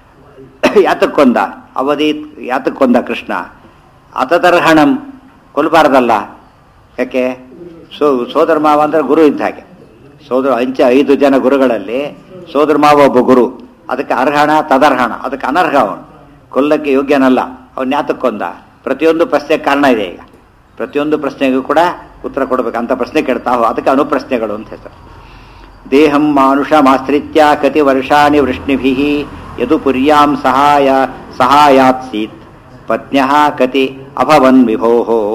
ಯಾತಕ್ಕೊಂದ ಅವಧಿ ಯಾತಕ್ಕೊಂದ ಕೃಷ್ಣ ಅತತರ್ಹಣಂ ಕೊಲ್ಬಾರ್ದಲ್ಲ ಯಾಕೆ ಸೋ ಸೋದರ ಮಾವ ಅಂದ್ರೆ ಗುರು ಇದ್ದ ಹಾಗೆ ಸೋದರ ಅಂಚೆ ಐದು ಜನ ಗುರುಗಳಲ್ಲಿ ಸೋದರ ಮಾವ ಒಬ್ಬ ಗುರು ಅದಕ್ಕೆ ಅರ್ಹಣ ತದರ್ಹಣ ಅದಕ್ಕೆ ಅನರ್ಹ ಅವನು ಕೊಲ್ಲಕ್ಕೆ ಯೋಗ್ಯನಲ್ಲ ಅವನ್ ಯಾತಕ್ಕೊಂದ ಪ್ರತಿಯೊಂದು ಪ್ರಶ್ನೆಗೆ ಕಾರಣ ಇದೆ ಈಗ ಪ್ರತಿಯೊಂದು ಪ್ರಶ್ನೆಗೂ ಕೂಡ ಉತ್ತರ ಕೊಡಬೇಕು ಅಂತ ಪ್ರಶ್ನೆ ಕೇಳ್ತಾವ ಅದಕ್ಕೆ ಅನುಪ್ರಶ್ನೆಗಳು ಅಂತ ಹೆಸರು ದೇಹಂ ಮಾನುಷಮಾಶ್ರಿತ್ಯ ಕತಿ ವರ್ಷಾಣಿ ವೃಷ್ಣಿಭಿ ಯದು ಪುರ್ಯಾಂ ಸಹಾಯ ಸಹಾಯಾತ್ಸೀತ್ ಪತ್ನ್ಯ ಕತಿ ಅಭವನ್ ವಿಭೋ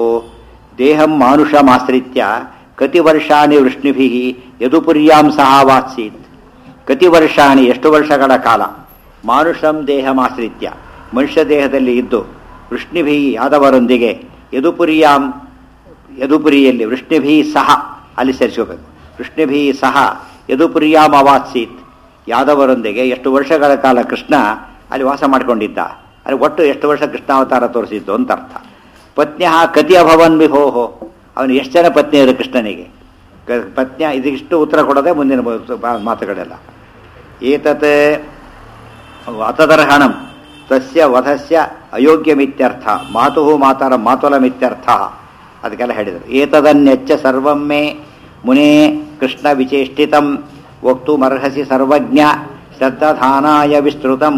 ದೇಹಂ ಮಾನುಷಮಾಶ್ರಿತ್ಯ ಕತಿ ವರ್ಷಾಣಿ ವೃಷ್ಣಿಭಿ ಯದು ಪುರ್ಯಾಂ ಸಹಾವಾತ್ಸೀತ್ ಕತಿ ವರ್ಷಾಣಿ ಎಷ್ಟು ವರ್ಷಗಳ ಕಾಲ ಮಾನುಷಂ ದೇಹಮಾಶ್ರಿತ್ಯ ಮನುಷ್ಯ ದೇಹದಲ್ಲಿ ಇದ್ದು ವೃಷ್ಣಿಭಿ ಆದವರೊಂದಿಗೆ ಯದುಪುರಿಯಾಂ ಯದುಪುರಿಯಲ್ಲಿ ವೃಷ್ಣಿಭಿ ಸಹ ಅಲ್ಲಿ ಸೇರಿಸೋಬೇಕು ವೃಷ್ಣಿಭಿ ಸಹ ಯದುಪುರಿಯಾಂ ಅವಾತ್ಸೀತ್ ಯಾದವರೊಂದಿಗೆ ಎಷ್ಟು ವರ್ಷಗಳ ಕಾಲ ಕೃಷ್ಣ ಅಲ್ಲಿ ವಾಸ ಮಾಡಿಕೊಂಡಿದ್ದ ಅಲ್ಲಿ ಒಟ್ಟು ಎಷ್ಟು ವರ್ಷ ಕೃಷ್ಣಾವತಾರ ತೋರಿಸಿದ್ದು ಅಂತ ಅರ್ಥ ಪತ್ನ್ಯ ಕತಿ ಅಭವನ್ ವಿಭೋಹೋ ಅವನು ಎಷ್ಟು ಜನ ಪತ್ನಿಯರು ಕೃಷ್ಣನಿಗೆ ಕ- ಪತ್ನ್ಯ ಇದಿಷ್ಟು ಉತ್ತರ ಕೊಡೋದೇ ಮುಂದಿನ ಬ- ಮಾತುಗಳೆಲ್ಲ ಏತತ್ ಅತದರ್ಹಣಂ ತಸ್ಯ ವಧಸ್ಯ ಅಯೋಗ್ಯಮಿತ್ಯರ್ಥ ಮಾತು ಮಾತರ ಮಾತುಲಮಿತ್ಯರ್ಥ ಅದಕ್ಕೆಲ್ಲ ಹೇಳಿದರು ಏತದನ್ನೆಚ್ಚ ಸರ್ವಮ್ಮೆ ಮುನೇ ಕೃಷ್ಣ ವಿಚೇಷ್ಟಿತಂ ವಕ್ತುಮರ್ಹಸಿ ಸರ್ವಜ್ಞ ಶ್ರದ್ಧಾನಾಯ ವಿಸ್ತೃತಂ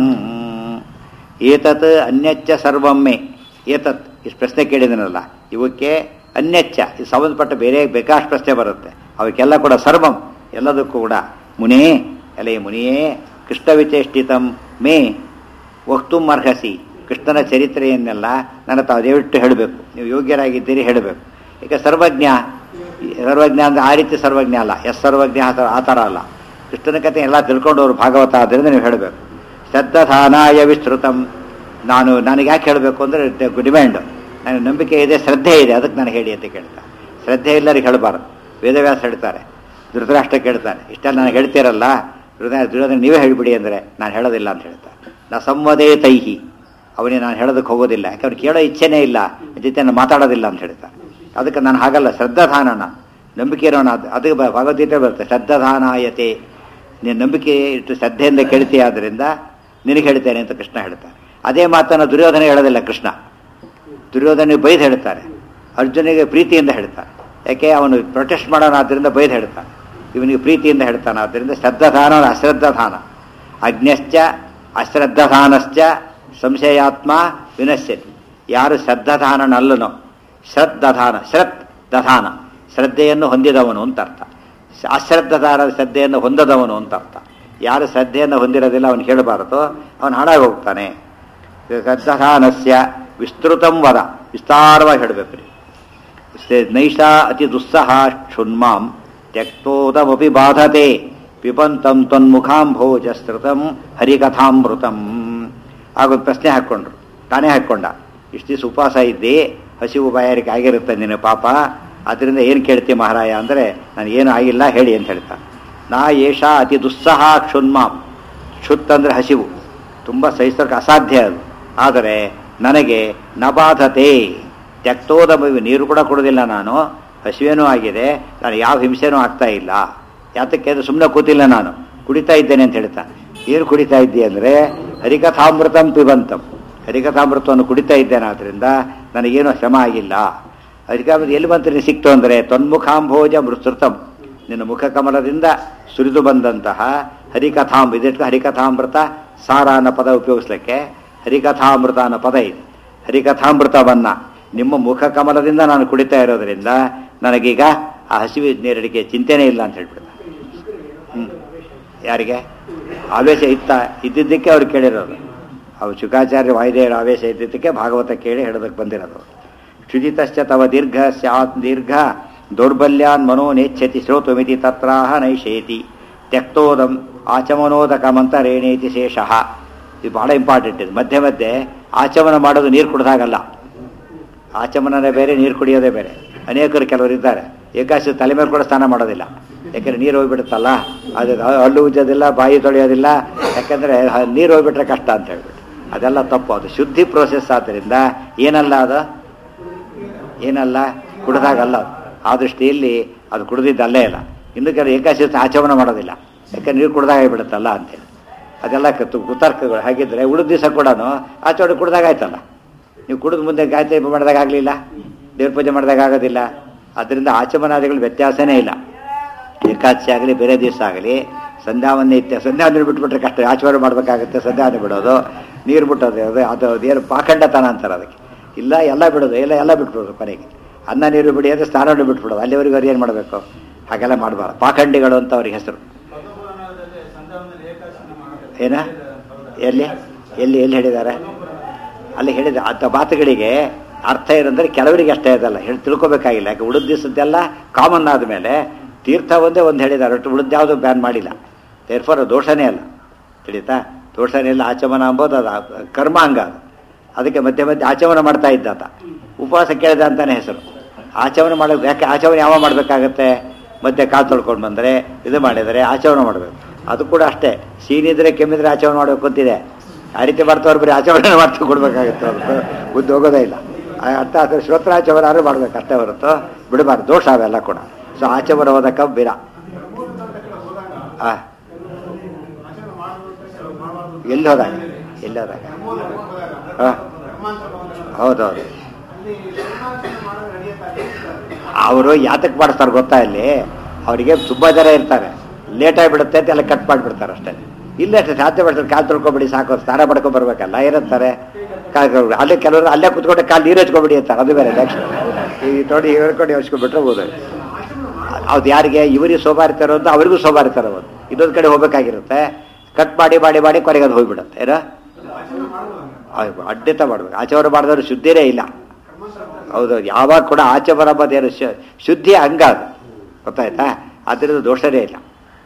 ಏತತ್ ಅನ್ಯಚ್ಚ ಸರ್ವಮ್ಮೆ ಏತತ್ ಇಷ್ಟು ಪ್ರಶ್ನೆ ಕೇಳಿದನಲ್ಲ ಇವಕ್ಕೆ ಅನ್ಯಚ್ಚ ಇದು ಸಂಬಂಧಪಟ್ಟ ಬೇರೆ ಬೇಕಾಷ್ಟು ಪ್ರಶ್ನೆ ಬರುತ್ತೆ ಅವಕ್ಕೆಲ್ಲ ಕೂಡ ಸರ್ವಂ ಎಲ್ಲದಕ್ಕೂ ಕೂಡ ಮುನೇ ಎಲೆ ಮುನಿಯೇ ಕೃಷ್ಣ ವಿಚೇಷ್ಟಿತಂ ಮೇ ವಕ್ತು ಅರ್ಹಸಿ ಕೃಷ್ಣನ ಚರಿತ್ರೆಯನ್ನೆಲ್ಲ ನನ್ನ ತಾವು ದಯವಿಟ್ಟು ಹೇಳಬೇಕು ನೀವು ಯೋಗ್ಯರಾಗಿದ್ದೀರಿ ಹೇಳಬೇಕು ಈಗ ಸರ್ವಜ್ಞ ಸರ್ವಜ್ಞ ಅಂದರೆ ಆ ರೀತಿ ಸರ್ವಜ್ಞ ಅಲ್ಲ ಎಸ್ ಸರ್ವಜ್ಞ ಆ ಥರ- ಆ ಥರ ಅಲ್ಲ ಕೃಷ್ಣನ ಕಥೆ ಎಲ್ಲ ತಿಳ್ಕೊಂಡವರು ಭಾಗವತ ಆದ್ದರಿಂದ ನೀವು ಹೇಳಬೇಕು ಶ್ರದ್ಧಾನಾಯ ವಿಸ್ತೃತಂ ನಾನು ನನಗೆ ಯಾಕೆ ಹೇಳಬೇಕು ಅಂದರೆ ಡಿಮ್ಯಾಂಡ್ ನನಗೆ ನಂಬಿಕೆ ಇದೆ ಶ್ರದ್ಧೆ ಇದೆ ಅದಕ್ಕೆ ನಾನು ಹೇಳಿ ಅಂತ ಕೇಳ್ತಾ ಶ್ರದ್ಧೆ ಇಲ್ಲರಿಗೆ ಹೇಳಬಾರ್ದು ವೇದವ್ಯಾಸ ಹೇಳ್ತಾರೆ ಧೃತರಾಷ್ಟ್ರ ಕೇಳ್ತಾನೆ ಇಷ್ಟೆಲ್ಲ ನನಗೆ ಹೇಳ್ತೀರಲ್ಲ ದುರ್ಯೋಧನ ದುರ್ಯೋಧನ ನೀವೇ ಹೇಳಿಬಿಡಿ ಅಂದರೆ ನಾನು ಹೇಳೋದಿಲ್ಲ ಅಂತ ಹೇಳ್ತಾರೆ ನಾ ಸಂವದೇ ತೈಹಿ ಅವನಿಗೆ ನಾನು ಹೇಳೋದಕ್ಕೆ ಹೋಗೋದಿಲ್ಲ ಯಾಕೆ ಅವ್ನು ಕೇಳೋ ಇಚ್ಛೆನೇ ಇಲ್ಲ ಅವ್ನ್ ಜೊತೆ ನಾನು ಮಾತಾಡೋದಿಲ್ಲ ಅಂತ ಹೇಳ್ತಾರೆ ಅದಕ್ಕೆ ನಾನು ಹಾಗಲ್ಲ ಶ್ರದ್ಧಾಧಾನನ ನಂಬಿಕೆ ಇರೋಣ ಅದು ಅದಕ್ಕೆ ಭ- ಭಗವದ್ಗೀತೆ ಬರುತ್ತೆ ಶ್ರದ್ಧಾಧಾನಾಯತೆ ನೀನು ನಂಬಿಕೆ ಇಟ್ಟು ಶ್ರದ್ಧೆಯಿಂದ ಕೇಳ್ತೀಯ ಆದ್ದರಿಂದ ನಿನಗೆ ಹೇಳ್ತೇನೆ ಅಂತ ಕೃಷ್ಣ ಹೇಳ್ತಾರೆ ಅದೇ ಮಾತನ್ನು ದುರ್ಯೋಧನ ಹೇಳೋದಿಲ್ಲ ಕೃಷ್ಣ ದುರ್ಯೋಧನಿಗೆ ಬೈದು ಹೇಳ್ತಾರೆ ಅರ್ಜುನಿಗೆ ಪ್ರೀತಿಯಿಂದ ಹೇಳ್ತಾರೆ ಯಾಕೆ ಅವನು ಪ್ರೊಟೆಸ್ಟ್ ಮಾಡೋಣ ಆದ್ದರಿಂದ ಬೈದು ಹೇಳ್ತಾನೆ ಇವನಿಗೆ ಪ್ರೀತಿಯಿಂದ ಹೇಳ್ತಾನೆ ಆದ್ದರಿಂದ ಶ್ರದ್ಧಾಧಾನ ಅಶ್ರದ್ಧಾನ ಅಜ್ಞಶ್ಚ ಅಶ್ರದ್ಧಾನಶ್ಚ ಸಂಶಯಾತ್ಮ ವಿನಶ್ಯತಿ ಯಾರು ಶ್ರದ್ಧಾಧಾನನಲ್ಲನೋ ಶ್ರದ್ಧಾನ ಶ್ರತ್ ದಧಾನ ಶ್ರದ್ಧೆಯನ್ನು ಹೊಂದಿದವನು ಅಂತ ಅರ್ಥ ಅಶ್ರದ್ಧಾನ ಶ್ರದ್ಧೆಯನ್ನು ಹೊಂದದವನು ಅಂತ ಅರ್ಥ ಯಾರು ಶ್ರದ್ಧೆಯನ್ನು ಹೊಂದಿರೋದಿಲ್ಲ ಅವನು ಹೇಳಬಾರದು ಅವನು ಹಾಳಾಗಿ ಹೋಗ್ತಾನೆ ಶ್ರದ್ಧಾನಸ್ಯ ವಿಸ್ತೃತಂ ವದ ವಿಸ್ತಾರವಾಗಿ ಹೇಳಬೇಕು ನೀವು ಸ- ನೈಷಾ ಅತಿ ದುಸ್ಸಹ ಕ್ಷುನ್ಮಾಂ ತ್ಯಕ್ತೋದಮಪಿ ಬಾಧತೆ ಪಿಬಂತಂ ತ್ವನ್ಮುಖಾಂಭೋಜಸ್ತೃತಂ ಹರಿಕಥಾಮೃತಂ ಆಗ ಪ್ರಶ್ನೆ ಹಾಕ್ಕೊಂಡ್ರು ತಾನೇ ಹಾಕ್ಕೊಂಡ ಇಷ್ಟು ದಿವಸ ಉಪವಾಸ ಇದ್ದೆ ಹಸಿವು ಬಾಯಾರಿಕೆ ಆಗಿರುತ್ತೆ ನಿನ್ನ ಪಾಪ ಅದರಿಂದ ಏನು ಕೇಳ್ತೀಯ ಮಹಾರಾಯ ಅಂದರೆ ನಾನು ಏನು ಆಗಿಲ್ಲ ಹೇಳಿ ಅಂತ ಹೇಳ್ತಾ ನಾ ಏಷ ಅತಿ ದುಸ್ಸಹ ಕ್ಷುನ್ಮಾಂ ಕ್ಷುತ್ ಅಂದರೆ ಹಸಿವು ತುಂಬ ಸಹಿಸೋಕೆ ಅಸಾಧ್ಯ ಅದು ಆದರೆ ನನಗೆ ನಬಾಧತೆ ತ್ಯಕ್ತೋದ ಬವಿ ನೀರು ಕೂಡ ಕೊಡೋದಿಲ್ಲ ನಾನು ಹಸಿವೇನೂ ಆಗಿದೆ ನಾನು ಯಾವ ಹಿಂಸೆನೂ ಆಗ್ತಾ ಇಲ್ಲ ಯಾತಕ್ಕೆ ಅಂದರೆ ಸುಮ್ಮನೆ ಕೂತಿಲ್ಲ ನಾನು ಕುಡಿತಾ ಇದ್ದೇನೆ ಅಂತ ಹೇಳ್ತಾನೆ ನೀರು ಕುಡಿತಾ ಇದ್ದೆ ಅಂದರೆ ಹರಿಕಥಾಮೃತಂ ಪಿಬಂತಂ ಹರಿಕಥಾಮೃತವನ್ನು ಕುಡಿತಾ ಇದ್ದೇನೆ ಆದ್ದರಿಂದ ನನಗೇನು ಶ್ರಮ ಆಗಿಲ್ಲ ಹರಿಕಾಮೃತ ಎಲ್ಲಿ ಬಂತು ನೀನು ಸಿಕ್ತು ಅಂದರೆ ತೊನ್ಮುಖಾಂಭೋಜ ಮೃತೃತಂ ನಿನ್ನ ಮುಖಕಮಲದಿಂದ ಸುರಿದು ಬಂದಂತಹ ಹರಿಕಥಾಂ ಇದಕ್ಕೆ ಹರಿಕಥಾಮೃತ ಸಾರ ಅನ್ನೋ ಪದ ಉಪಯೋಗಿಸ್ಲಿಕ್ಕೆ ಹರಿಕಥಾಮೃತ ಅನ್ನೋ ಪದ ಇದೆ ಹರಿಕಥಾಮೃತವನ್ನ ನಿಮ್ಮ ಮುಖಕಮಲದಿಂದ ನಾನು ಕುಡಿತಾ ಇರೋದ್ರಿಂದ ನನಗೀಗ ಆ ಹಸಿವೆ ನೀರಡಿಕೆ ಚಿಂತೆನೇ ಇಲ್ಲ ಅಂತ ಹೇಳ್ಬಿಡ್ತಾರೆ ಹ್ಮ್. ಯಾರಿಗೆ ಆವೇಶ ಇತ್ತ ಇದ್ದಿದ್ದಕ್ಕೆ ಅವ್ರು ಕೇಳಿರೋದು ಅವು ಶುಕಾಚಾರ್ಯ ವಾಯುದೇವರ ಆವೇಶ ಇದ್ದಿದ್ದಕ್ಕೆ ಭಾಗವತ ಕೇಳಿ ಹೇಳೋದಕ್ಕೆ ಬಂದಿರೋದು ಶುಚಿತಶ್ಚ ತವ ದೀರ್ಘ ಸ್ಯಾತ್ ದೀರ್ಘ ದೌರ್ಬಲ್ಯಾನ್ ಮನೋ ನೇಚ್ಛತಿ ಶ್ರೋತುಮಿತಿ ತತ್ರಾಹ ನೈಷೇತಿ ತ್ಯಕ್ತೋದಂ ಆಚಮನೋದಕಮಂತರೇಣೇತಿ ಶೇಷಃ ಇದು ಬಹಳ ಇಂಪಾರ್ಟೆಂಟ್ ಇದು ಮಧ್ಯೆ ಮಧ್ಯೆ ಆಚಮನ ಮಾಡೋದು ನೀರು ಕುಡ್ದಾಗಲ್ಲ ಆಚಮನನೇ ಬೇರೆ ನೀರು ಕುಡಿಯೋದೇ ಬೇರೆ ಅನೇಕರು ಕೆಲವರು ಇದ್ದಾರೆ ಏಕಾಶಿ ತಲೆ ಮೇಲೆ ಕೂಡ ಸ್ನಾನ ಮಾಡೋದಿಲ್ಲ ಯಾಕಂದ್ರೆ ನೀರು ಹೋಗ್ಬಿಡುತ್ತಲ್ಲ ಅದು ಹಲ್ಲು ಉಜ್ಜೋದಿಲ್ಲ ಬಾಯಿ ತೊಳೆಯೋದಿಲ್ಲ ಯಾಕಂದ್ರೆ ಹ- ನೀರು ಹೋಗ್ಬಿಟ್ರೆ ಕಷ್ಟ ಅಂತ ಹೇಳ್ಬಿಟ್ಟು ಅದೆಲ್ಲ ತಪ್ಪು ಅದು ಶುದ್ಧಿ ಪ್ರೋಸೆಸ್ ಆದ್ದರಿಂದ ಏನಲ್ಲ ಅದು ಏನಲ್ಲ ಕುಡ್ದಾಗಲ್ಲ ಅದು. ಆ ದೃಷ್ಟಿಯಲ್ಲಿ ಅದು ಕುಡ್ದಿದ್ದಲ್ಲೇ ಇಲ್ಲ ಇನ್ನು ಕೆಲವು ಏಕಾಶಿ ಆಚಮನ ಮಾಡೋದಿಲ್ಲ ಯಾಕಂದ್ರೆ ನೀರು ಕುಡ್ದಾಗ ಬಿಡುತ್ತಲ್ಲ ಅಂತೇಳಿ ಅದೆಲ್ಲ ಕ- ಕುತರ್ಕಗಳು ಹಾಗಿದ್ರೆ ಉಳಿದ ದಿವಸ ಕೂಡ ಆಚರಣೆ ಕುಡ್ದಾಗ ಆಯ್ತಲ್ಲ ನೀವು ಕುಡಿದ ಮುಂದೆ ಗಾಯತ್ರಿ ಮಾಡಿದಾಗ ಆಗಲಿಲ್ಲ ದೇವ್ರ ಪೂಜೆ ಮಾಡಿದಾಗ ಆಗೋದಿಲ್ಲ ಅದರಿಂದ ಆಚಮನಾದಿಗಳು ವ್ಯತ್ಯಾಸನೇ ಇಲ್ಲ ಏಕಾದಶಿ ಆಗಲಿ ಬೇರೆ ದಿವಸ ಆಗಲಿ ಸಂಧ್ಯಾವನ್ನೇ ಇತ್ಯ ಸಂಧ್ಯಾವನ್ನೇ ಬಿಟ್ಬಿಟ್ರೆ ಕಷ್ಟ ಆಚರಣೆ ಮಾಡಬೇಕಾಗುತ್ತೆ ಸಂಧ್ಯಾವನ್ನೇ ಬಿಡೋದು ನೀರು ಬಿಟ್ಟೋದು ಅದು ಅದು ಅದೇನು ಪಾಖಂಡತನ ಅಂತಾರೆ ಅದಕ್ಕೆ ಇಲ್ಲ ಎಲ್ಲ ಬಿಡೋದು ಎಲ್ಲ ಎಲ್ಲ ಬಿಟ್ಬಿಡೋದು ಕೊನೆಗೆ ಅನ್ನ ನೀರು ಬಿಡಿಯೋದು ಸ್ನಾನವನ್ನು ಬಿಟ್ಬಿಡೋದು ಅಲ್ಲಿವರೆಗೂ ಅವ್ರು ಏನು ಮಾಡಬೇಕು ಹಾಗೆಲ್ಲ ಮಾಡಬಾರ್ದು ಪಾಖಂಡಿಗಳು ಅಂತ ಅವ್ರಿಗೆ ಹೆಸರು ಏನ ಎಲ್ಲಿ ಎಲ್ಲಿ ಎಲ್ಲಿ ಹೇಳಿದ್ದಾರೆ ಅಲ್ಲಿ ಹೇಳಿದ ಅಂತ ಮಾತುಗಳಿಗೆ ಅರ್ಥ ಏನಂದ್ರೆ ಕೆಲವರಿಗೆ ಅಷ್ಟೇ ಅದಲ್ಲ ಹೇಳಿ ತಿಳ್ಕೊಬೇಕಾಗಿಲ್ಲ ಯಾಕೆ ಉಳಿದ ದಿವಸದ್ದೆಲ್ಲ ಕಾಮನ್ ಆದಮೇಲೆ ತೀರ್ಥ ಒಂದೇ ಒಂದು ಹೇಳಿದ್ದಾರೆ ಒಟ್ಟು ಉಳಿದ ಯಾವುದು ಬ್ಯಾನ್ ಮಾಡಿಲ್ಲ ದೇರ್ಫೋರ್ ದೋಷನೇ ಅಲ್ಲ ತಿಳಿತಾ ದೋಷನೇ ಇಲ್ಲ ಆಚಮನ ಅಂಬೋದು ಅದು ಆ- ಕರ್ಮ ಅಂಗ ಅದು ಅದಕ್ಕೆ ಮಧ್ಯೆ ಮಧ್ಯೆ ಆಚಮನ ಮಾಡ್ತಾ ಇದ್ದಾತ ಉಪವಾಸ ಕೇಳಿದ ಅಂತಾನೆ ಹೆಸರು ಆಚಮನ ಮಾಡೋದು ಯಾಕೆ ಆಚಮನ ಯಾವ ಮಾಡಬೇಕಾಗತ್ತೆ ಮಧ್ಯೆ ಕಾಲು ತೊಳ್ಕೊಂಡು ಬಂದರೆ ಇದು ಮಾಡಿದರೆ ಆಚಮನ ಮಾಡಬೇಕು ಅದು ಕೂಡ ಅಷ್ಟೇ ಸೀನಿದ್ರೆ ಕೆಮ್ಮಿದ್ರೆ ಆಚಮನ ಮಾಡಬೇಕು ಅಂತಿದೆ ಆ ರೀತಿ ಮಾಡ್ತವ್ರು ಬರೀ ಆಚರಣೆ ಮಾಡ್ತಾ ಕೊಡ್ಬೇಕಾಗುತ್ತೆ ಹೊರತು ಬುದ್ಧಿ ಹೋಗೋದೇ ಇಲ್ಲ ಆ ಅರ್ಥ ಅಥವಾ ಶ್ರೋತ್ರಾಚಮನ ಆದ್ರೂ ಮಾಡ್ಬೇಕು ಅಷ್ಟೇ ಹೊರತು ಬಿಡಬಾರ್ದು ದೋಷ ಅವೆಲ್ಲ ಕೂಡ ಸೊ ಆಚಮನ ಹೋದಕ್ಕ ಬಿರ ಆ ಎಲ್ಲಿ ಹೋದಾಗ ಎಲ್ಲಿ ಹೋದಾಗ ಆ ಹೌದೌದು ಅವರು ಯಾತಕ್ಕೆ ಮಾಡಿಸ್ತಾರೆ ಗೊತ್ತಾ ಇಲ್ಲಿ ಅವರಿಗೆ ತುಂಬ ಜನ ಇರ್ತಾರೆ ಲೇಟ್ ಆಗಿಬಿಡುತ್ತೆ ಅಂತ ಎಲ್ಲ ಕಟ್ ಮಾಡಿಬಿಡ್ತಾರೆ ಅಷ್ಟೇ ಇಲ್ಲೇ ಅಷ್ಟೇ ಸಾಧ್ಯ ಮಾಡ್ತಾರೆ ಕಾಲು ತೊಳ್ಕೊಬಿಡಿ ಸಾಕು ಸ್ನಾನ ಮಾಡ್ಕೊಂಡು ಬರ್ಬೇಕಲ್ಲ ಏನಂತಾರೆ ಕಾಲು ಅಲ್ಲೇ ಕೆಲವರು ಅಲ್ಲೇ ಕುತ್ಕೊಂಡು ಕಾಲು ನೀರು ಹಚ್ಕೊಬಿಡಿ ಅಂತಾರೆ ಅದು ಬೇರೆ ನೆಕ್ಸ್ಟ್ ಈ ನೋಡಿ ಹೇಳ್ಕೊಂಡು ಯೋಚಿಸ್ಕೊಂಡ್ಬಿಟ್ರೆ ಓದೋದು ಅದು ಯಾರಿಗೆ ಇವರಿಗೆ ಸೋಬಾರಿತಾರೋ ಅಂತ ಅವರಿಗೂ ಸೋಬಾರಿತಾರೋ ಒಂದು ಇದೊಂದು ಕಡೆ ಹೋಗ್ಬೇಕಾಗಿರುತ್ತೆ ಕಟ್ ಮಾಡಿ ಮಾಡಿ ಮಾಡಿ ಕೊನೆಗೆ ಅದು ಹೋಗ್ಬಿಡುತ್ತೆ ಏನೋ ಅಡ್ಡಿತ ಮಾಡ್ಬೇಕು ಆಚರಣೆ ಮಾಡಿದವರು ಶುದ್ಧಿರೇ ಇಲ್ಲ ಹೌದು ಯಾವಾಗ ಕೂಡ ಆಚಮನ ಎಂಬುದೇನು ಶು- ಶುದ್ಧಿಯ ಅಂಗ ಅದು ಗೊತ್ತಾಯ್ತಾ ಅದರಿಂದ ದೋಷನೇ ಇಲ್ಲ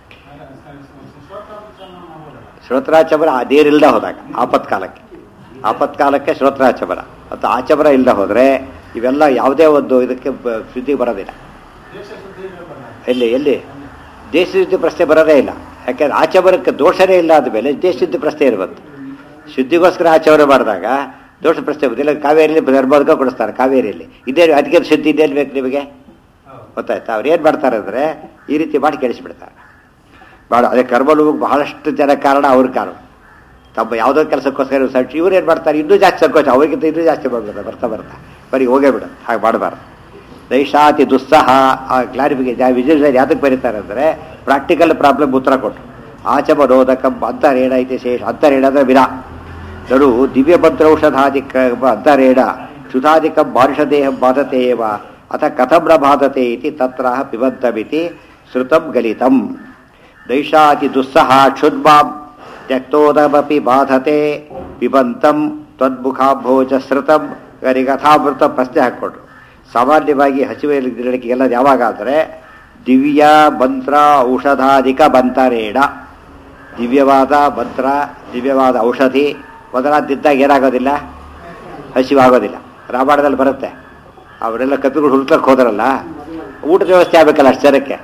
ಶ್ರೋತ್ರಾಚಮನ ಅದೇರಿಲ್ದ ಹೋದಾಗ ಆಪತ್ಕಾಲಕ್ಕೆ ಆಪತ್ಕಾಲಕ್ಕೆ ಶ್ರೋತ್ರಾಚಮನ ಮತ್ತು ಆಚಮನ ಇಲ್ಲದೆ ಹೋದರೆ ಇವೆಲ್ಲ ಯಾವುದೇ ಒಂದು ಇದಕ್ಕೆ ಬ- ಶುದ್ಧಿ ಬರೋದಿಲ್ಲ ಎಲ್ಲಿ ಎಲ್ಲಿ ದೇಶಶುದ್ಧಿ ಪ್ರಶ್ನೆ ಬರೋದೇ ಇಲ್ಲ ಯಾಕೆಂದ್ರೆ ಆಚಮನಕ್ಕೆ ದೋಷನೇ ಇಲ್ಲ ಆದಮೇಲೆ ದೇಶಶುದ್ಧಿ ಪ್ರಶ್ನೆ ಇರ್ಬೋದು ಶುದ್ಧಿಗೋಸ್ಕರ ಆಚರಣೆ ಮಾಡಿದಾಗ ದೋಷ ಪ್ರಶ್ನೆ ಬರೋದಿಲ್ಲ ಕಾವೇರಿಯಲ್ಲಿ ಧರ್ಮೋದಕ ಕೊಡಿಸ್ತಾರೆ ಕಾವೇರಿಯಲ್ಲಿ ಇದೇ ಅದಕ್ಕೆ ಶುದ್ಧಿ ಇದೇನು ಬೇಕು ನಿಮಗೆ ಗೊತ್ತಾಯ್ತಾ ಅವ್ರು ಏನು ಮಾಡ್ತಾರೆ ಅಂದರೆ ಈ ರೀತಿ ಮಾಡಿ ಕೆಡಿಸಿಬಿಡ್ತಾರೆ ಭಾಳ ಅದೇ ಕರ್ಮಲೋಗಕ್ಕೆ ಬಹಳಷ್ಟು ಜನ ಕಾರಣ ಅವ್ರ ಕಾರಣ ತಮ್ಮ ಯಾವುದೋ ಕೆಲಸಕ್ಕೋಸ್ಕರ ಸರ್ಚ್ ಇವ್ರು ಏನು ಮಾಡ್ತಾರೆ ಇನ್ನೂ ಜಾಸ್ತಿ ಸಂಕೋಚ ಅವ್ರಿಗಿಂತ ಇನ್ನೂ ಜಾಸ್ತಿ ಮಾಡ್ಬಿಡ್ತಾರೆ ಬರ್ತಾ ಬರ್ತಾ ಬರೀ ಹೋಗೇ ಬಿಡು ಹಾಗೆ ಮಾಡಬಾರ್ದು ದೈಶಾತಿ ದುಸ್ಸಹ ಆ ಕ್ಲಾರಿಫಿಕೇಶನ್ ವಿಜುವಲ್ ಯಾತಕ್ಕೆ ಬರೀತಾರೆ ಅಂದರೆ ಪ್ರಾಕ್ಟಿಕಲ್ ಪ್ರಾಬ್ಲಮ್ ಉತ್ತರ ಕೊಟ್ಟರು ಆಚಮರೋಧಕ ಅಂತರೇಣ ಐತಿ ಶೇಷ ಅಂತರೇಣ ಅಂದರೆ ವಿರಾ ನಡು ದಿವ್ಯ ಮಂತ್ರೌಷಧಾದಿಕ ಅಂತರೇಣ ಕ್ಷುಧಾದಿಕ ಬಾರಿಷದೇಹ ಬಾಧತೆ ಏವ ಅಥ ಕಥಂ ನ ಬಾಧತೆ ಇತಿ ತತ್ರ ಪಿಬಂತಮಿತಿ ಶ್ರುತಂ ಗಲಿತಂ ದೈಶಾತಿ ದುಸ್ಸಹ ಕ್ಷುದ್ಮಾಂ ತ್ಯಕ್ತೋದಮಪಿ ಬಾಧತೆ ಪಿಬಂತಂ ತ್ವದ್ಮುಖಾಭೋಜ ಶ್ರುತಂ ಗರಿಗಥಾಮೃತ ಪ್ರಶ್ನೆ ಹಾಕ್ಕೊಟ್ರು ಸಾಮಾನ್ಯವಾಗಿ ಹಸಿವೆಲ್ಲ ಯಾವಾಗ ಅಂದರೆ ದಿವ್ಯ ಮಂತ್ರ ಔಷಧಾಧಿಕ ಬಂತರೇಣ ದಿವ್ಯವಾದ ಮಂತ್ರ ದಿವ್ಯವಾದ ಔಷಧಿ ಮೊದಲಾದಿದ್ದಾಗ ಏನಾಗೋದಿಲ್ಲ ಹಸಿವಾಗೋದಿಲ್ಲ ರಾಮಾಯಣದಲ್ಲಿ ಬರುತ್ತೆ ಅವರೆಲ್ಲ ಕಪಿಗಳು ಹುಲ್ಕಕ್ಕೆ ಹೋದ್ರಲ್ಲ ಊಟದ ವ್ಯವಸ್ಥೆ ಆಗಬೇಕಲ್ಲ ಅಷ್ಟು ಜನಕ್ಕೆ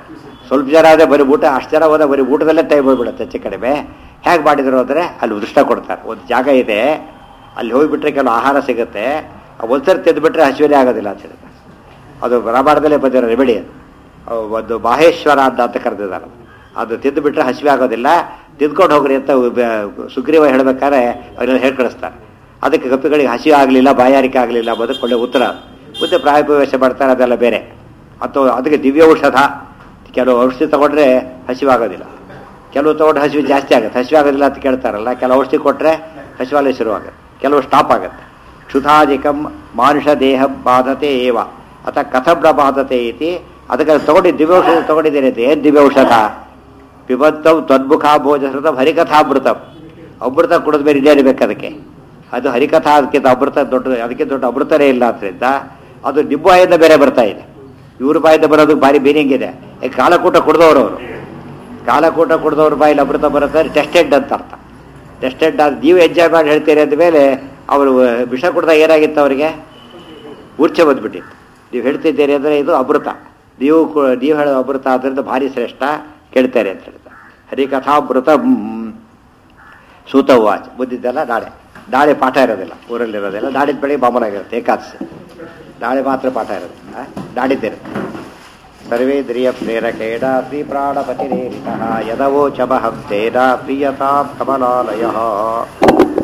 ಸ್ವಲ್ಪ ಜನ ಆದರೆ ಬರೀ ಊಟ ಅಷ್ಟು ಜನ ಹೋದ ಬರೀ ಊಟದಲ್ಲೇ ಟೈಮ್ ಹೋಗ್ಬಿಡುತ್ತೆ ಹೆಚ್ಚು ಕಡಿಮೆ ಹೇಗೆ ಮಾಡಿದ್ರು ಅಂದರೆ ಅಲ್ಲಿ ಉದೃಷ್ಟ ಕೊಡ್ತಾರೆ ಒಂದು ಜಾಗ ಇದೆ ಅಲ್ಲಿ ಹೋಗಿಬಿಟ್ರೆ ಕೆಲವು ಆಹಾರ ಸಿಗುತ್ತೆ ಒಂದ್ಸರಿ ತೆಗೆದುಬಿಟ್ರೆ ಹಸಿವೆನೇ ಆಗೋದಿಲ್ಲ ಅಂತ ಹೇಳಿದ್ರೆ ಅದು ರಾಮಾಯಣದಲ್ಲೇ ಬಂದಿರೋ ರೆಮಿಡಿ ಅದು ಅವು ಒಂದು ಮಾಹೇಶ್ವರ ಅಂತ ಅಂತ ಕರೆದಿದ್ದಾರೆ ಅದು ತಿಂದು ಬಿಟ್ರೆ ಹಸಿವೆ ಆಗೋದಿಲ್ಲ ತಿಂದ್ಕೊಂಡು ಹೋಗ್ರಿ ಅಂತ ಬ- ಸುಗ್ರೀವ ಹೇಳ್ಬೇಕಾದ್ರೆ ಅವರೆಲ್ಲ ಹೇಳಿ ಕಳಿಸ್ತಾರೆ ಅದಕ್ಕೆ ಕಪ್ಪಿಗಳಿಗೆ ಹಸಿವೆ ಆಗಲಿಲ್ಲ ಬಾಯಾರಿಕೆ ಆಗಲಿಲ್ಲ ಅನ್ನೋದಕ್ಕೆ ಒಳ್ಳೆ ಉತ್ತರ ಮತ್ತೆ ಪ್ರಾಯಪ್ರವೇಶ ಮಾಡ್ತಾರೆ ಅದೆಲ್ಲ ಬೇರೆ ಅಥವಾ ಅದಕ್ಕೆ ದಿವ್ಯ ಔಷಧ ಕೆಲವು ಔಷಧಿ ತಗೊಂಡ್ರೆ ಹಸಿವೆ ಆಗೋದಿಲ್ಲ ಕೆಲವು ತಗೊಂಡು ಹಸಿವು ಜಾಸ್ತಿ ಆಗುತ್ತೆ ಹಸಿವೆ ಆಗೋದಿಲ್ಲ ಅಂತ ಕೇಳ್ತಾರಲ್ಲ ಕೆಲವು ಔಷಧಿ ಕೊಟ್ಟರೆ ಹಸಿವಾಲೆ ಶುರುವಾಗುತ್ತೆ ಕೆಲವು ಸ್ಟಾಪ್ ಆಗುತ್ತೆ ಕ್ಷುಧಾಧಿಕಂ ಮಾನುಷ ದೇಹ ಬಾಧತೆ ಏವ ಅಥವಾ ಕಥಬ್ರ ಬಾಧತೆ ಐತಿ ಅದಕ್ಕೆ ತಗೊಂಡು ದಿವ್ಯ ಔಷಧ ತಗೊಂಡಿದ್ದೇನೆ ಅಂತ ಏನು ದಿವ್ಯ ಔಷಧ ಪಿಬತ್ತವ್ ತ್ವದ್ಮುಖ ಭೋಜಸೃತ ಹರಿಕಥಾಮೃತಂ ಅಮೃತ ಕುಡಿದ ಮೇಲೆ ಇನ್ನೇನು ಬೇಕು ಅದಕ್ಕೆ ಅದು ಹರಿಕಥಾ ಅದಕ್ಕಿಂತ ಅಮೃತ ದೊಡ್ಡ ಅದಕ್ಕೆ ದೊಡ್ಡ ಅಮೃತನೇ ಇಲ್ಲ ಆದ್ದರಿಂದ ಅದು ನಿಮ್ಮ ಬಾಯಿಂದ ಬೇರೆ ಬರ್ತಾ ಇದೆ ಇವ್ರ ಬಾಯಿಂದ ಬರೋದು ಭಾರಿ ಮೀನಿಂಗ್ ಇದೆ ಈ ಕಾಲಕೂಟ ಕುಡ್ದವ್ರು ಅವರು ಕಾಲಕೂಟ ಕುಡ್ದವ್ರ ಬಾಯಲ್ಲಿ ಅಮೃತ ಬರುತ್ತೆ ಟೆಸ್ಟೆಡ್ ಅಂತ ಅರ್ಥ ಟೆಸ್ಟೆಡ್ ಅದು ನೀವು ಎಂಜಾಯ್ ಮಾಡಿ ಹೇಳ್ತೀರಿ ಅಂದ ಮೇಲೆ ಅವರು ವಿಷ ಕುಡ್ದಾಗ ಏನಾಗಿತ್ತು ಅವರಿಗೆ ಮೂರ್ಛೆ ಬಂದ್ಬಿಟ್ಟಿತ್ತು ನೀವು ಹೇಳ್ತಿದ್ದೀರಿ ಅಂದರೆ ಇದು ಅಮೃತ ನೀವು ಕು- ನೀವು ಹೇಳೋ ಅಮೃತ ಆದ್ದರಿಂದ ಭಾರಿ ಶ್ರೇಷ್ಠ ಕೇಳ್ತಾರೆ ಅಂತ ಹೇಳ್ತಾರೆ ಹರಿಕಥಾಮೃತ ಸೂತವಾಚ್ ಬುದ್ಧಿದ್ದೆಲ್ಲ ನಾಳೆ ನಾಳೆ ಪಾಠ ಇರೋದಿಲ್ಲ ಊರಲ್ಲಿರೋದಿಲ್ಲ ನಾಡಿದ್ದು ಬೆಳಿಗ್ಗೆ ಮಾಮೂಲಾಗಿರುತ್ತೆ ಏಕಾದಶಿ ನಾಳೆ ಮಾತ್ರ ಪಾಠ ಇರೋದು ಆ? ನಾಡಿದ್ದಿರುತ್ತೆ ಸರ್ವೇಂದ್ರಿಯ ಪ್ರೇರಕೇಣ ಶ್ರೀ ಪ್ರಾಣಪತಿರೇರಿತಃ ಯದವೋಚಮಹಂ ತೇನ ಪ್ರಿಯತಾಂ ಕಮಲಾಲಯ